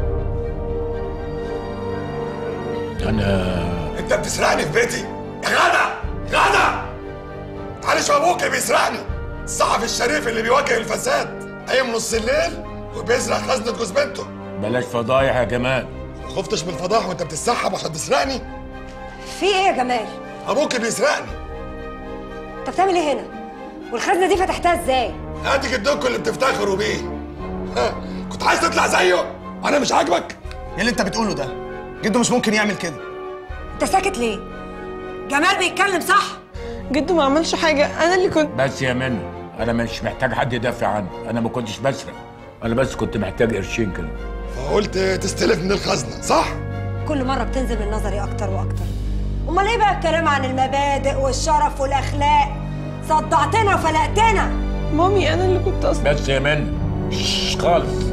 أنا انت بتسرقني في بيتي؟ يا غدا غدا تعالى شو ابوك بيسرقني الصحفي الشريف اللي بيواجه الفساد قايم نص الليل وبيسرق خزنة جوز بنته بلاش فضايح يا جمال ما خفتش من الفضايح وانت بتتسحب عشان تسرقني؟ في ايه يا جمال؟ ابوك بيسرقني انت بتعمل ايه هنا؟ والخزنه دي فتحتها ازاي؟ ادي جدكم اللي بتفتخروا بيه ها، كنت عايز تطلع زيه وانا مش عاجبك ايه اللي انت بتقوله ده؟ جده مش ممكن يعمل كده انت ساكت ليه؟ جمال بيتكلم صح؟ جدو ما عملش حاجه انا اللي كنت بس يا منى أنا مش محتاج حد يدافع عني أنا ما كنتش بسرق أنا بس كنت محتاج قرشين كده فقلت تستلف من الخزنة صح؟ كل مره بتنزل من نظري اكتر واكتر امال ايه بقى الكلام عن المبادئ والشرف والاخلاق صدعتنا وفلقتنا مامي انا اللي كنت اصلا بس يا منى شش خالص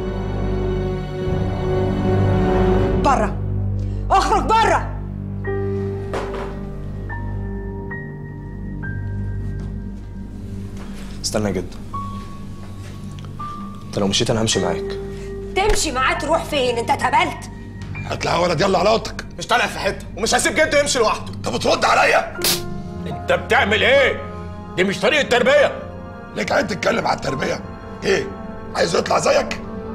بره اخرج بره استنى يا جدو انت لو مشيت انا همشي معاك تمشي معاه تروح فين انت اتهبلت هتلاقي ولد يلا على اوضتك مش طالع في حته ومش هسيب جده يمشي لوحده انت بترد عليا أنت بتعمل إيه؟ دي مش طريقة تربية ليك عين تتكلم على التربية ايه؟ عايزه يطلع زيك؟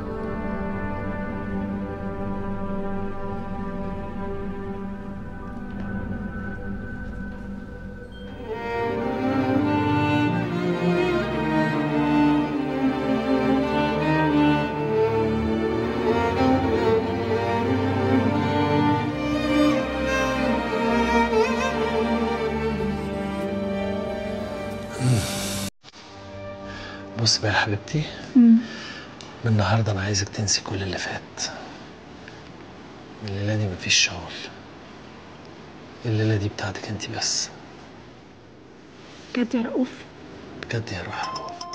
بص بقى يا حبيبتي من النهارده انا عايزك تنسي كل اللي فات الليله دي مفيش شغل الليله دي بتاعتك انت بس بجد يا رؤوف بجد يا روح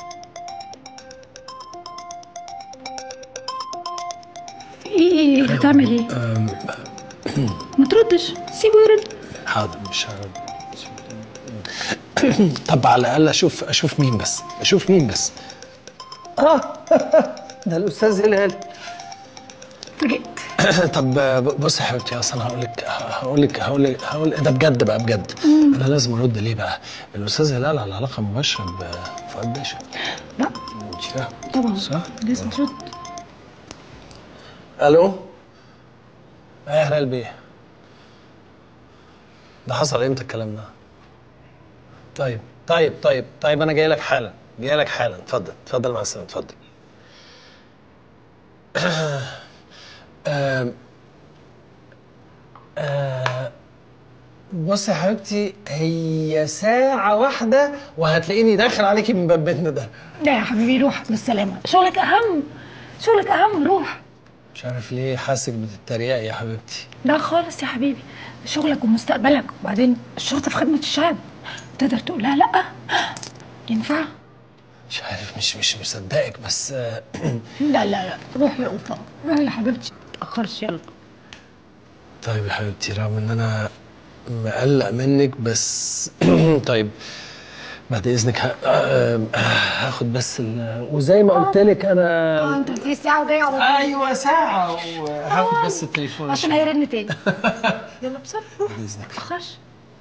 ايه ايه هتعمل ايه؟ أم، ما تردش سيبه يرد حاضر مش هرد طب على الاقل اشوف اشوف مين بس اشوف مين بس اه ده الاستاذ هلال فاجئت طب بص يا حبيبتي اصلا هقول لك هقول لك هقول لك هقول ده بجد بقى بجد انا لازم ارد ليه بقى الاستاذ هلال على علاقه مباشره بفؤاد باشا لا مش فاهم طبعا صح لازم ترد الو ايه يا هلال بيه ده حصل امتى الكلام ده طيب طيب طيب طيب انا جاي لك حالا جاي لك حالا اتفضل اتفضل مع السلامه اتفضل آم، آه، بص يا حبيبتي هي ساعة واحدة وهتلاقيني داخل عليكي من باب بيتنا ده لا يا حبيبي روح بالسلامة شغلك أهم شغلك أهم روح مش عارف ليه حاسك بتتريقي يا حبيبتي لا خالص يا حبيبي شغلك ومستقبلك وبعدين الشرطة في خدمة الشعب تقدر تقول لها لأ ينفع؟ مش عارف مش مش مصدقك بس آه، لا لا لا روح يا قطة روح يا حبيبتي متأخرش يلا طيب يا حبيبتي رغم ان انا مقلق منك بس طيب بعد اذنك ه... آه، آه، هاخد بس ال... وزي ما قلت لك انا انت في ساعة وجاي على طول. ايوه ساعة وهاخد بس التليفون عشان هيرن تاني يلا بسرعة بإذنك. خش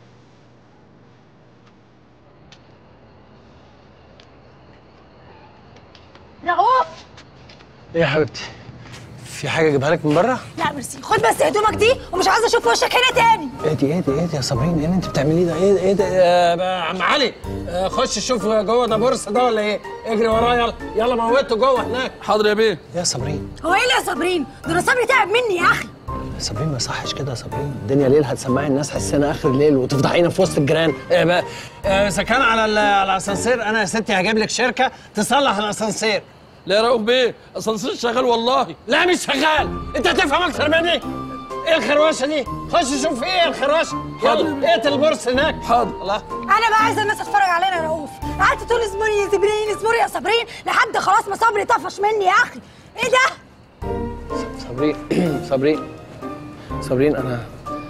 رؤوف ايه يا حبيبتي في حاجة اجيبها لك من بره؟ لا ميرسي خد بس هدومك دي ومش عايزة اشوف وشك هنا تاني ايه دي ايه دي ايه دي يا صابرين ايه اللي انت بتعمليه ده ايه ايه ده يا عم علي آه، خش شوف جوه ده بورصه ده ولا ايه اجري وراه يلا يلا موته جوه هناك حاضر يا بيه يا صابرين هو ايه اللي يا صابرين ده انا صبري تعب مني يا اخي يا صابرين ما يصحش كده يا صابرين الدنيا ليل هتسمعي الناس حسنا اخر الليل وتفضحينا في وسط الجيران ايه بقى آه، اذا كان على ال- على الاسانسير انا يا ستي هجيب لك شركه تصلح الاسانسير لا يا رؤوف بيه اسانسير شغال والله لا مش شغال انت هتفهم اكتر مني ايه الخروشه دي خش شوف ايه الخروشه يلا اقتل البورس هناك حاضر الله انا بقى عايزه الناس تتفرج علينا يا رؤوف قعدت تقول اصبري يا صابرين اصبري يا صابرين لحد خلاص ما صبري طفش مني يا اخي ايه ده صابرين صابرين صابرين انا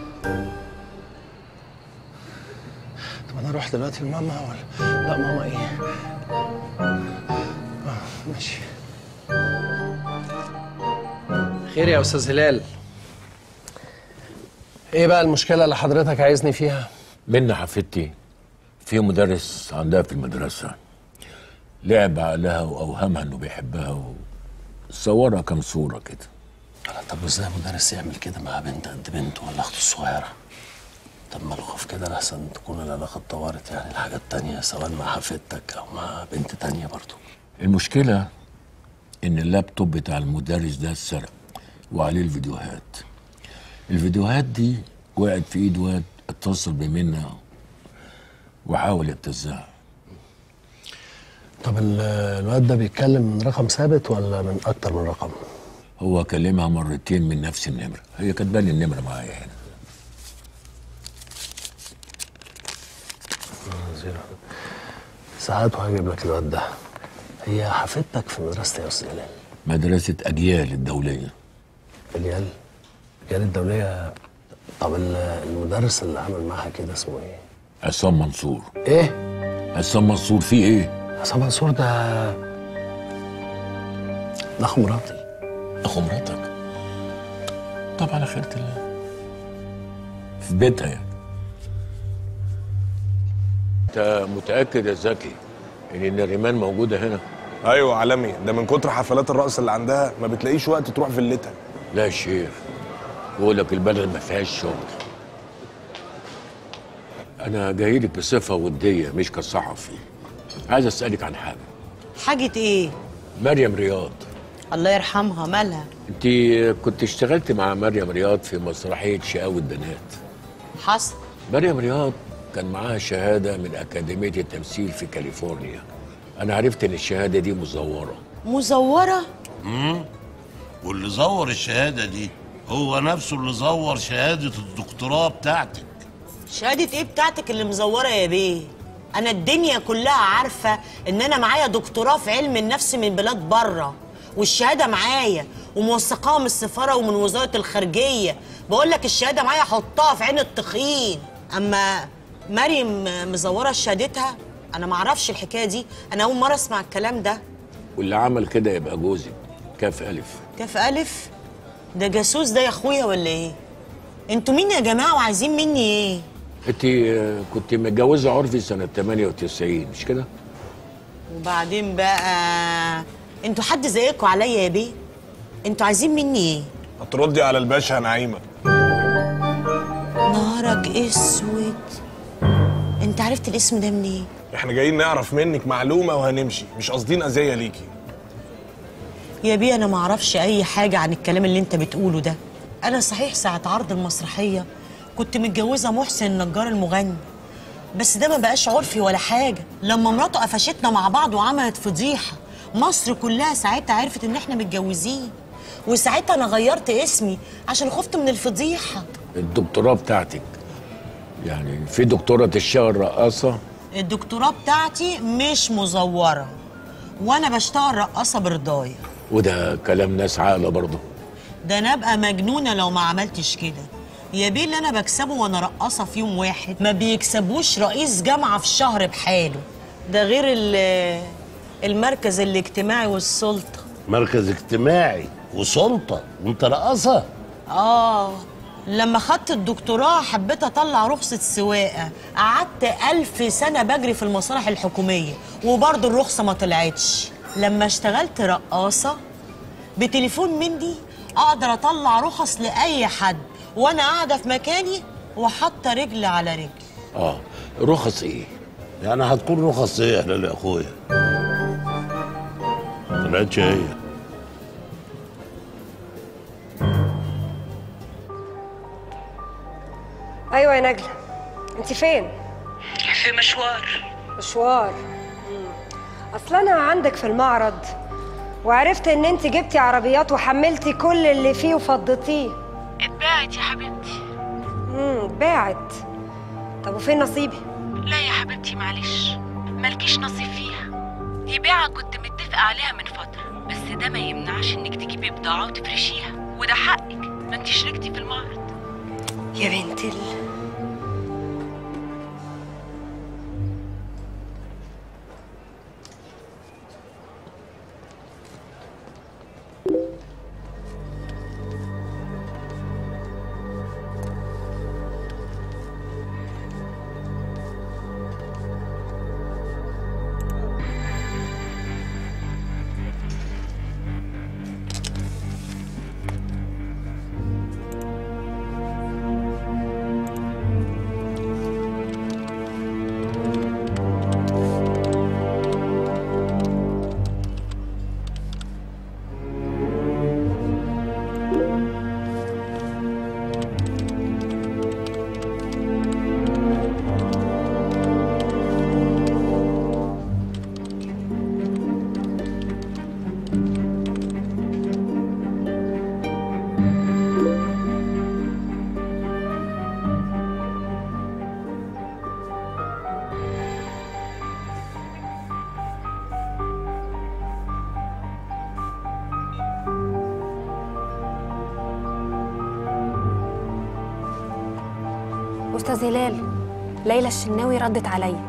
طب انا اروح دلوقتي لماما ولا لا ماما ايه آه ماشي خير يا استاذ هلال ايه بقى المشكله اللي حضرتك عايزني فيها منى حفيدتي في مدرس عندها في المدرسة لعب عقلها وأوهمها إنه بيحبها وصورها كام صورة كده طب وازاي مدرس يعمل كده مع بنت قد بنته ولا اخته الصغيره طب ما الخوف كده لحسن تكون العلاقه اتطورت يعني لحاجات تانية سواء مع حفيدتك او مع بنت تانية برضو المشكلة إن اللابتوب بتاع المدرس ده اتسرق وعليه الفيديوهات الفيديوهات دي وقعت في إيد واد اتصل بمنى وحاول يبتزها طب ال- الواد ده بيتكلم من رقم ثابت ولا من اكتر من رقم هو كلمها مرتين من نفس النمرة هي كاتبه لي النمرة معايا هنا زيرو ساعات وهجيب لك الواد ده هي حفيدتك في مدرسة يا استاذ هلال مدرسة أجيال الدولية اليال اليال الدولية طب ال- المدرس اللي عمل معاها كده اسمه ايه؟ عصام منصور ايه؟ عصام منصور فيه ايه؟ عصام منصور ده ده اخو مراتي اخو مراتك طب على خيرة الله في بيتها يعني انت متأكد يا زكي ان الريمان موجودة هنا؟ ايوه عالمي ده من كتر حفلات الرقص اللي عندها ما بتلاقيش وقت تروح فيلتها لا يا شيخ بقول لك البلد ما فيهاش شغل انا جاي لك بصفة ودية مش كصحفي عايز اسألك عن حاجة حاجة ايه؟ مريم رياض الله يرحمها مالها؟ انت كنت اشتغلت مع مريم رياض في مسرحية شقاوة البنات حصل مريم رياض كان معاها شهادة من أكاديمية التمثيل في كاليفورنيا أنا عرفت إن الشهادة دي مزورة مزورة؟ امم واللي زور الشهاده دي هو نفسه اللي زور شهاده الدكتوراه بتاعتك شهادة ايه بتاعتك اللي مزورة يا بيه؟ أنا الدنيا كلها عارفة إن أنا معايا دكتوراه في علم النفس من بلاد بره والشهادة معايا وموثقاها من السفارة ومن وزارة الخارجية بقول لك الشهادة معايا حطها في عين التخين أما مريم مزورة شهادتها أنا معرفش الحكاية دي أنا أول مرة أسمع الكلام ده واللي عمل كده يبقى جوزك كاف ألف كاف ألف ده جاسوس ده يا أخويا ولا إيه؟ انتوا مين يا جماعة وعايزين مني إيه؟ أنت آه، كنت متجوزة عرفي سنة 98 مش كده؟ وبعدين بقى انتوا حد زيكوا عليا يا بيه انتوا عايزين مني ايه هتردي على الباشا يا نعيمه نهارك اسود انت عرفت الاسم ده منين احنا جايين نعرف منك معلومه وهنمشي مش قاصدين اذيه ليكي يا بيه انا ما اعرفش اي حاجه عن الكلام اللي انت بتقوله ده انا صحيح ساعه عرض المسرحيه كنت متجوزه محسن النجار المغني بس ده ما بقاش عرفي ولا حاجه لما مراته قفشتنا مع بعض وعملت فضيحه مصر كلها ساعتها عرفت ان احنا متجوزين وساعتها انا غيرت اسمي عشان خفت من الفضيحه الدكتوراه بتاعتك يعني في دكتورة تشتغل رقاصة الدكتوراه بتاعتي مش مزوره وانا بشتغل رقاصه برضايا وده كلام ناس عاقلة برضه ده انا ابقى مجنونه لو ما عملتش كده يا بيه اللي انا بكسبه وانا رقاصه في يوم واحد ما بيكسبوش رئيس جامعه في شهر بحاله ده غير ال- المركز الاجتماعي والسلطه مركز اجتماعي وسلطه وانت رقاصه اه لما خدت الدكتوراه حبيت اطلع رخصة سواقة قعدت ألف سنة بجري في المصالح الحكومية وبرضه الرخصة ما طلعتش لما اشتغلت رقاصة بتليفون مندي اقدر اطلع رخص لأي حد وانا قاعدة في مكاني وحاطة رجل على رجل اه رخص ايه يعني هتكون رخص ايه يا هلال يا اخويا طلعتش هي ايوه يا نجلة انت فين في مشوار مشوار مم. اصل انا عندك في المعرض وعرفت ان انت جبتي عربيات وحملتي كل اللي فيه وفضيتيه اتباعت يا حبيبتي امم باعت طب وفين نصيبي لا يا حبيبتي معلش مالكيش نصيب فيها دي بيعة كنت متفقة عليها من فترة بس ده ما يمنعش انك تجيبي بضاعة وتفرشيها وده حقك ما انت شاركتي في المعرض يا بنت ال... استاذ هلال ليلى الشناوي ردت عليا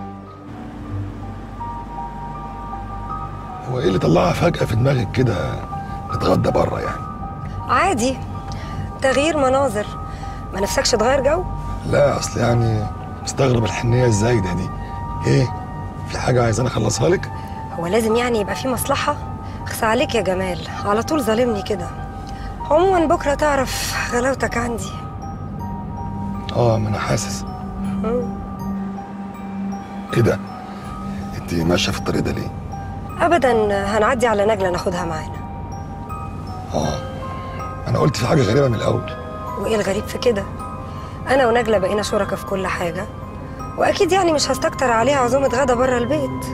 هو ايه اللي طلعها فجأة في دماغك كده نتغدى بره يعني عادي تغيير مناظر ما نفسكش تغير جو لا اصل يعني مستغرب الحنية الزايدة دي ايه في حاجة عايزاني اخلصها لك هو لازم يعني يبقى في مصلحة اخس عليك يا جمال على طول ظالمني كده عموما بكرة تعرف غلاوتك عندي اه ما انا حاسس مم. ايه ده انت ماشية في الطريق ده ليه ابدا هنعدي على نجلة ناخدها معانا اه انا قلت في حاجة غريبة من الاول وايه الغريب في كده انا ونجلة بقينا شركاء في كل حاجة واكيد يعني مش هستكتر عليها عزومة غدا بره البيت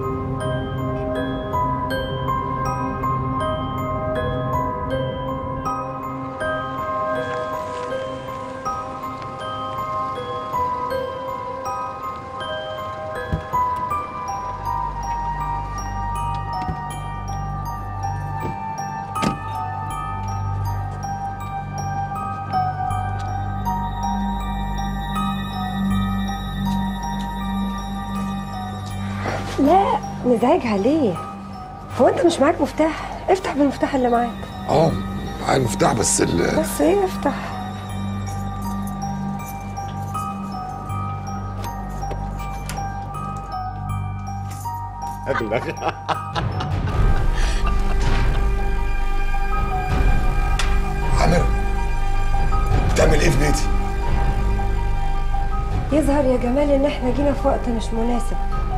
لا مزعجها ليه هو انت مش معاك مفتاح افتح بالمفتاح اللي معاك اه معايا المفتاح بس ال بس ايه افتح عامر بتعمل ايه في بيتي يظهر يا جمال ان احنا جينا في وقت مش مناسب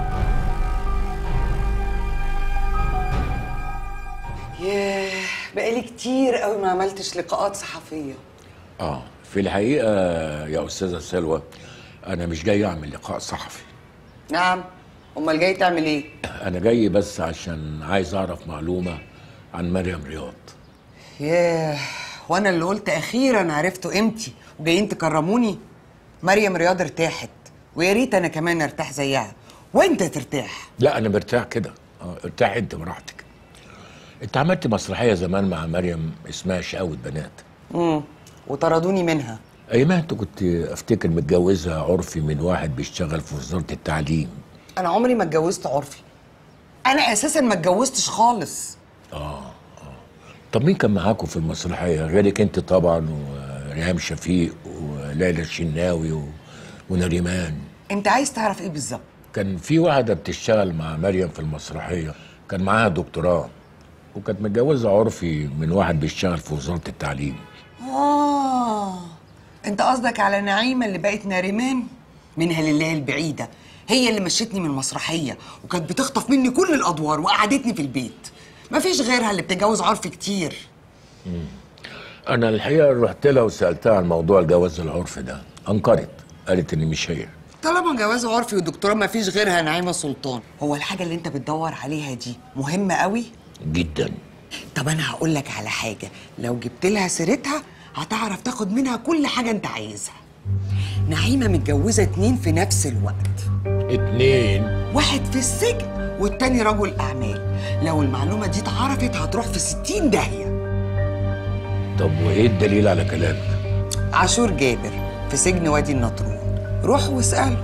ياه بقالي كتير قوي ما عملتش لقاءات صحفيه اه في الحقيقه يا استاذه سلوى انا مش جاي اعمل لقاء صحفي نعم امال جاي تعمل ايه انا جاي بس عشان عايز اعرف معلومه عن مريم رياض ياه وانا اللي قلت اخيرا عرفتوا قيمتي وجايين تكرموني مريم رياض ارتاحت ويا ريت انا كمان ارتاح زيها وانت ترتاح لا انا مرتاح كده اه ارتاح انت براحتك انت عملت مسرحيه زمان مع مريم اسمها شقاوة بنات امم وطردوني منها ايما انت كنت افتكر متجوزها عرفي من واحد بيشتغل في وزاره التعليم انا عمري ما اتجوزت عرفي انا اساسا ما اتجوزتش خالص طب مين كان معاكم في المسرحيه غيرك انت طبعا وريهام شفيق وليلى الشناوي و... ونريمان انت عايز تعرف ايه بالظبط كان في واحده بتشتغل مع مريم في المسرحيه كان معاها دكتوراه وكانت متجوزه عرفي من واحد بيشتغل في وزاره التعليم اه انت قصدك على نعيمه اللي بقت ناريمان منها لله البعيده هي اللي مشيتني من المسرحيه وكانت بتخطف مني كل الادوار وقعدتني في البيت مفيش غيرها اللي بتتجوز عرفي كتير مم. انا الحقيقه رحت لها وسالتها عن موضوع الجواز العرفي ده انكرت قالت ان مش هي طالما جواز عرفي ودكتوراه مفيش غيرها نعيمه سلطان هو الحاجه اللي انت بتدور عليها دي مهمه قوي جدا طب انا هقول لك على حاجه لو جبت لها سيرتها هتعرف تاخد منها كل حاجه انت عايزها نعيمه متجوزه اتنين في نفس الوقت اتنين واحد في السجن والتاني رجل اعمال لو المعلومه دي اتعرفت هتروح في ستين داهيه طب وايه الدليل على كلامك عاشور جابر في سجن وادي النطرون روح واساله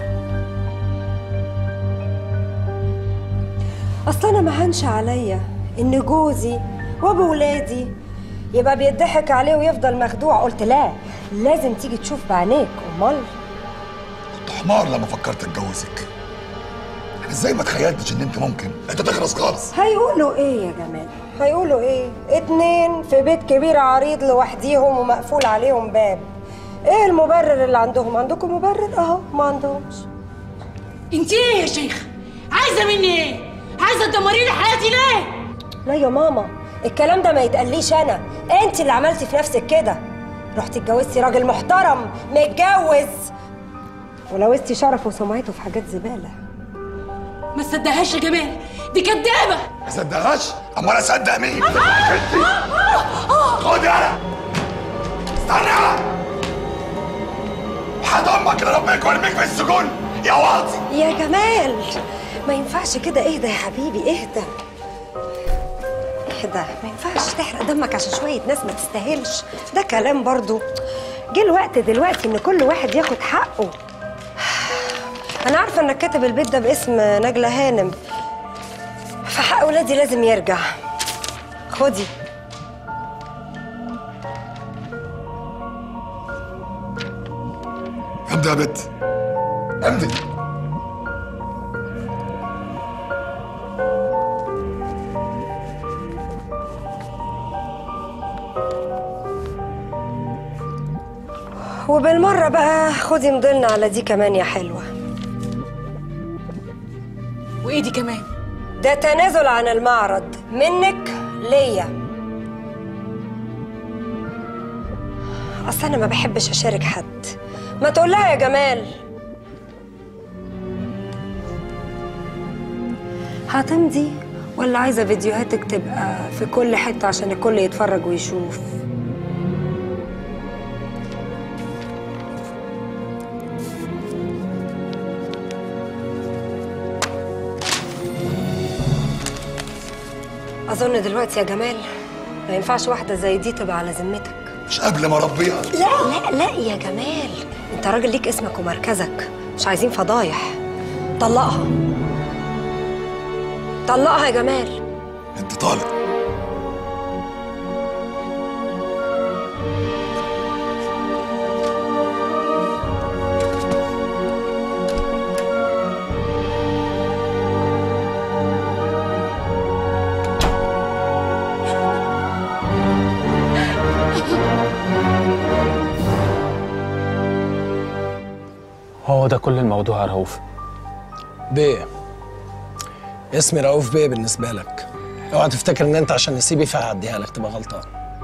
اصل انا ما هنش عليا ان جوزي وابو ولادي يبقى بيضحك عليه ويفضل مخدوع قلت لا لازم تيجي تشوف بعينيك امال حمار لما فكرت اتجوزك انا ازاي ما تخيلتش ان انت ممكن انت تخرس خالص هيقولوا ايه يا جمال هيقولوا ايه اتنين في بيت كبير عريض لوحديهم ومقفول عليهم باب ايه المبرر اللي عندهم عندكم مبرر اهو ما عندهمش انت ايه يا شيخ عايزه مني ايه عايزه تدمري لي حياتي ليه لا يا ماما الكلام ده ما يتقاليش انا انت اللي عملتي في نفسك كده رحتي اتجوزتي راجل محترم متجوز ولوثتي شرفه وسمعته في حاجات زباله ما تصدقهاش يا جمال دي كدابه ما صدقهاش امال اصدق مين خدي انا استنى انا حد امك اللي ربنا يكرمك في السجون يا واطي يا جمال ما ينفعش كده اهدى يا حبيبي اهدى اهدى ما ينفعش تحرق دمك عشان شويه ناس ما تستاهلش ده كلام برضو جه الوقت دلوقتي ان كل واحد ياخد حقه انا عارفه انك كاتب البيت ده باسم نجله هانم فحق ولادي لازم يرجع خدي امضي يا بت امضي وبالمره بقى خدي مضلنا على دي كمان يا حلوه وايه دي كمان ده تنازل عن المعرض منك ليا اصل انا ما بحبش اشارك حد ما تقول لها يا جمال هتمضي ولا عايزه فيديوهاتك تبقى في كل حته عشان الكل يتفرج ويشوف اظن دلوقتي يا جمال ما ينفعش واحده زي دي تبقى على ذمتك مش قبل ما اربيها لا لا لا يا جمال انت راجل ليك اسمك ومركزك مش عايزين فضايح طلقها طلقها يا جمال انت طالق هو ده كل الموضوع يا رؤوف بيه اسمي رؤوف بيه بالنسبه لك اوعى تفتكر ان انت عشان نسيبي فهعديها لك تبقى غلطان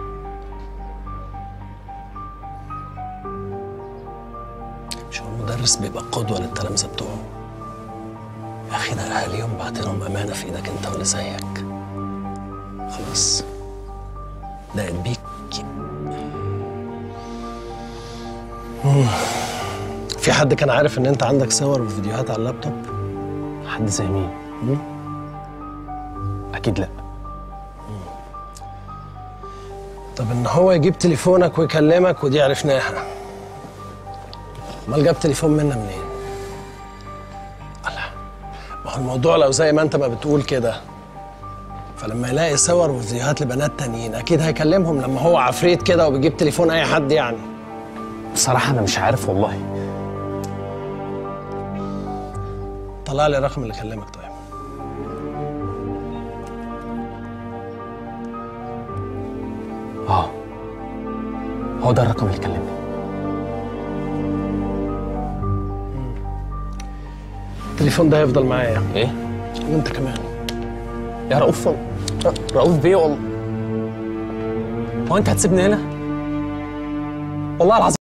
مش هو المدرس بيبقى قدوه للتلامذه بتوعه يا اخي ده اهاليهم بعتلهم امانه في ايدك انت واللي زيك خلاص لقيت بيك مم. في حد كان عارف ان انت عندك صور وفيديوهات على اللابتوب حد زي مين مم؟ اكيد لا طب ان هو يجيب تليفونك ويكلمك ودي عرفناها امال جاب تليفون منا منين الله ما هو الموضوع لو زي ما انت ما بتقول كده فلما يلاقي صور وفيديوهات لبنات تانيين اكيد هيكلمهم لما هو عفريت كده وبيجيب تليفون اي حد يعني بصراحه انا مش عارف والله طلع لي الرقم اللي كلمك طيب اه هو ده الرقم اللي كلمني التليفون ده هيفضل معايا ايه وانت كمان يا رؤوف رؤوف بيه والله هو انت هتسيبني هنا والله العظيم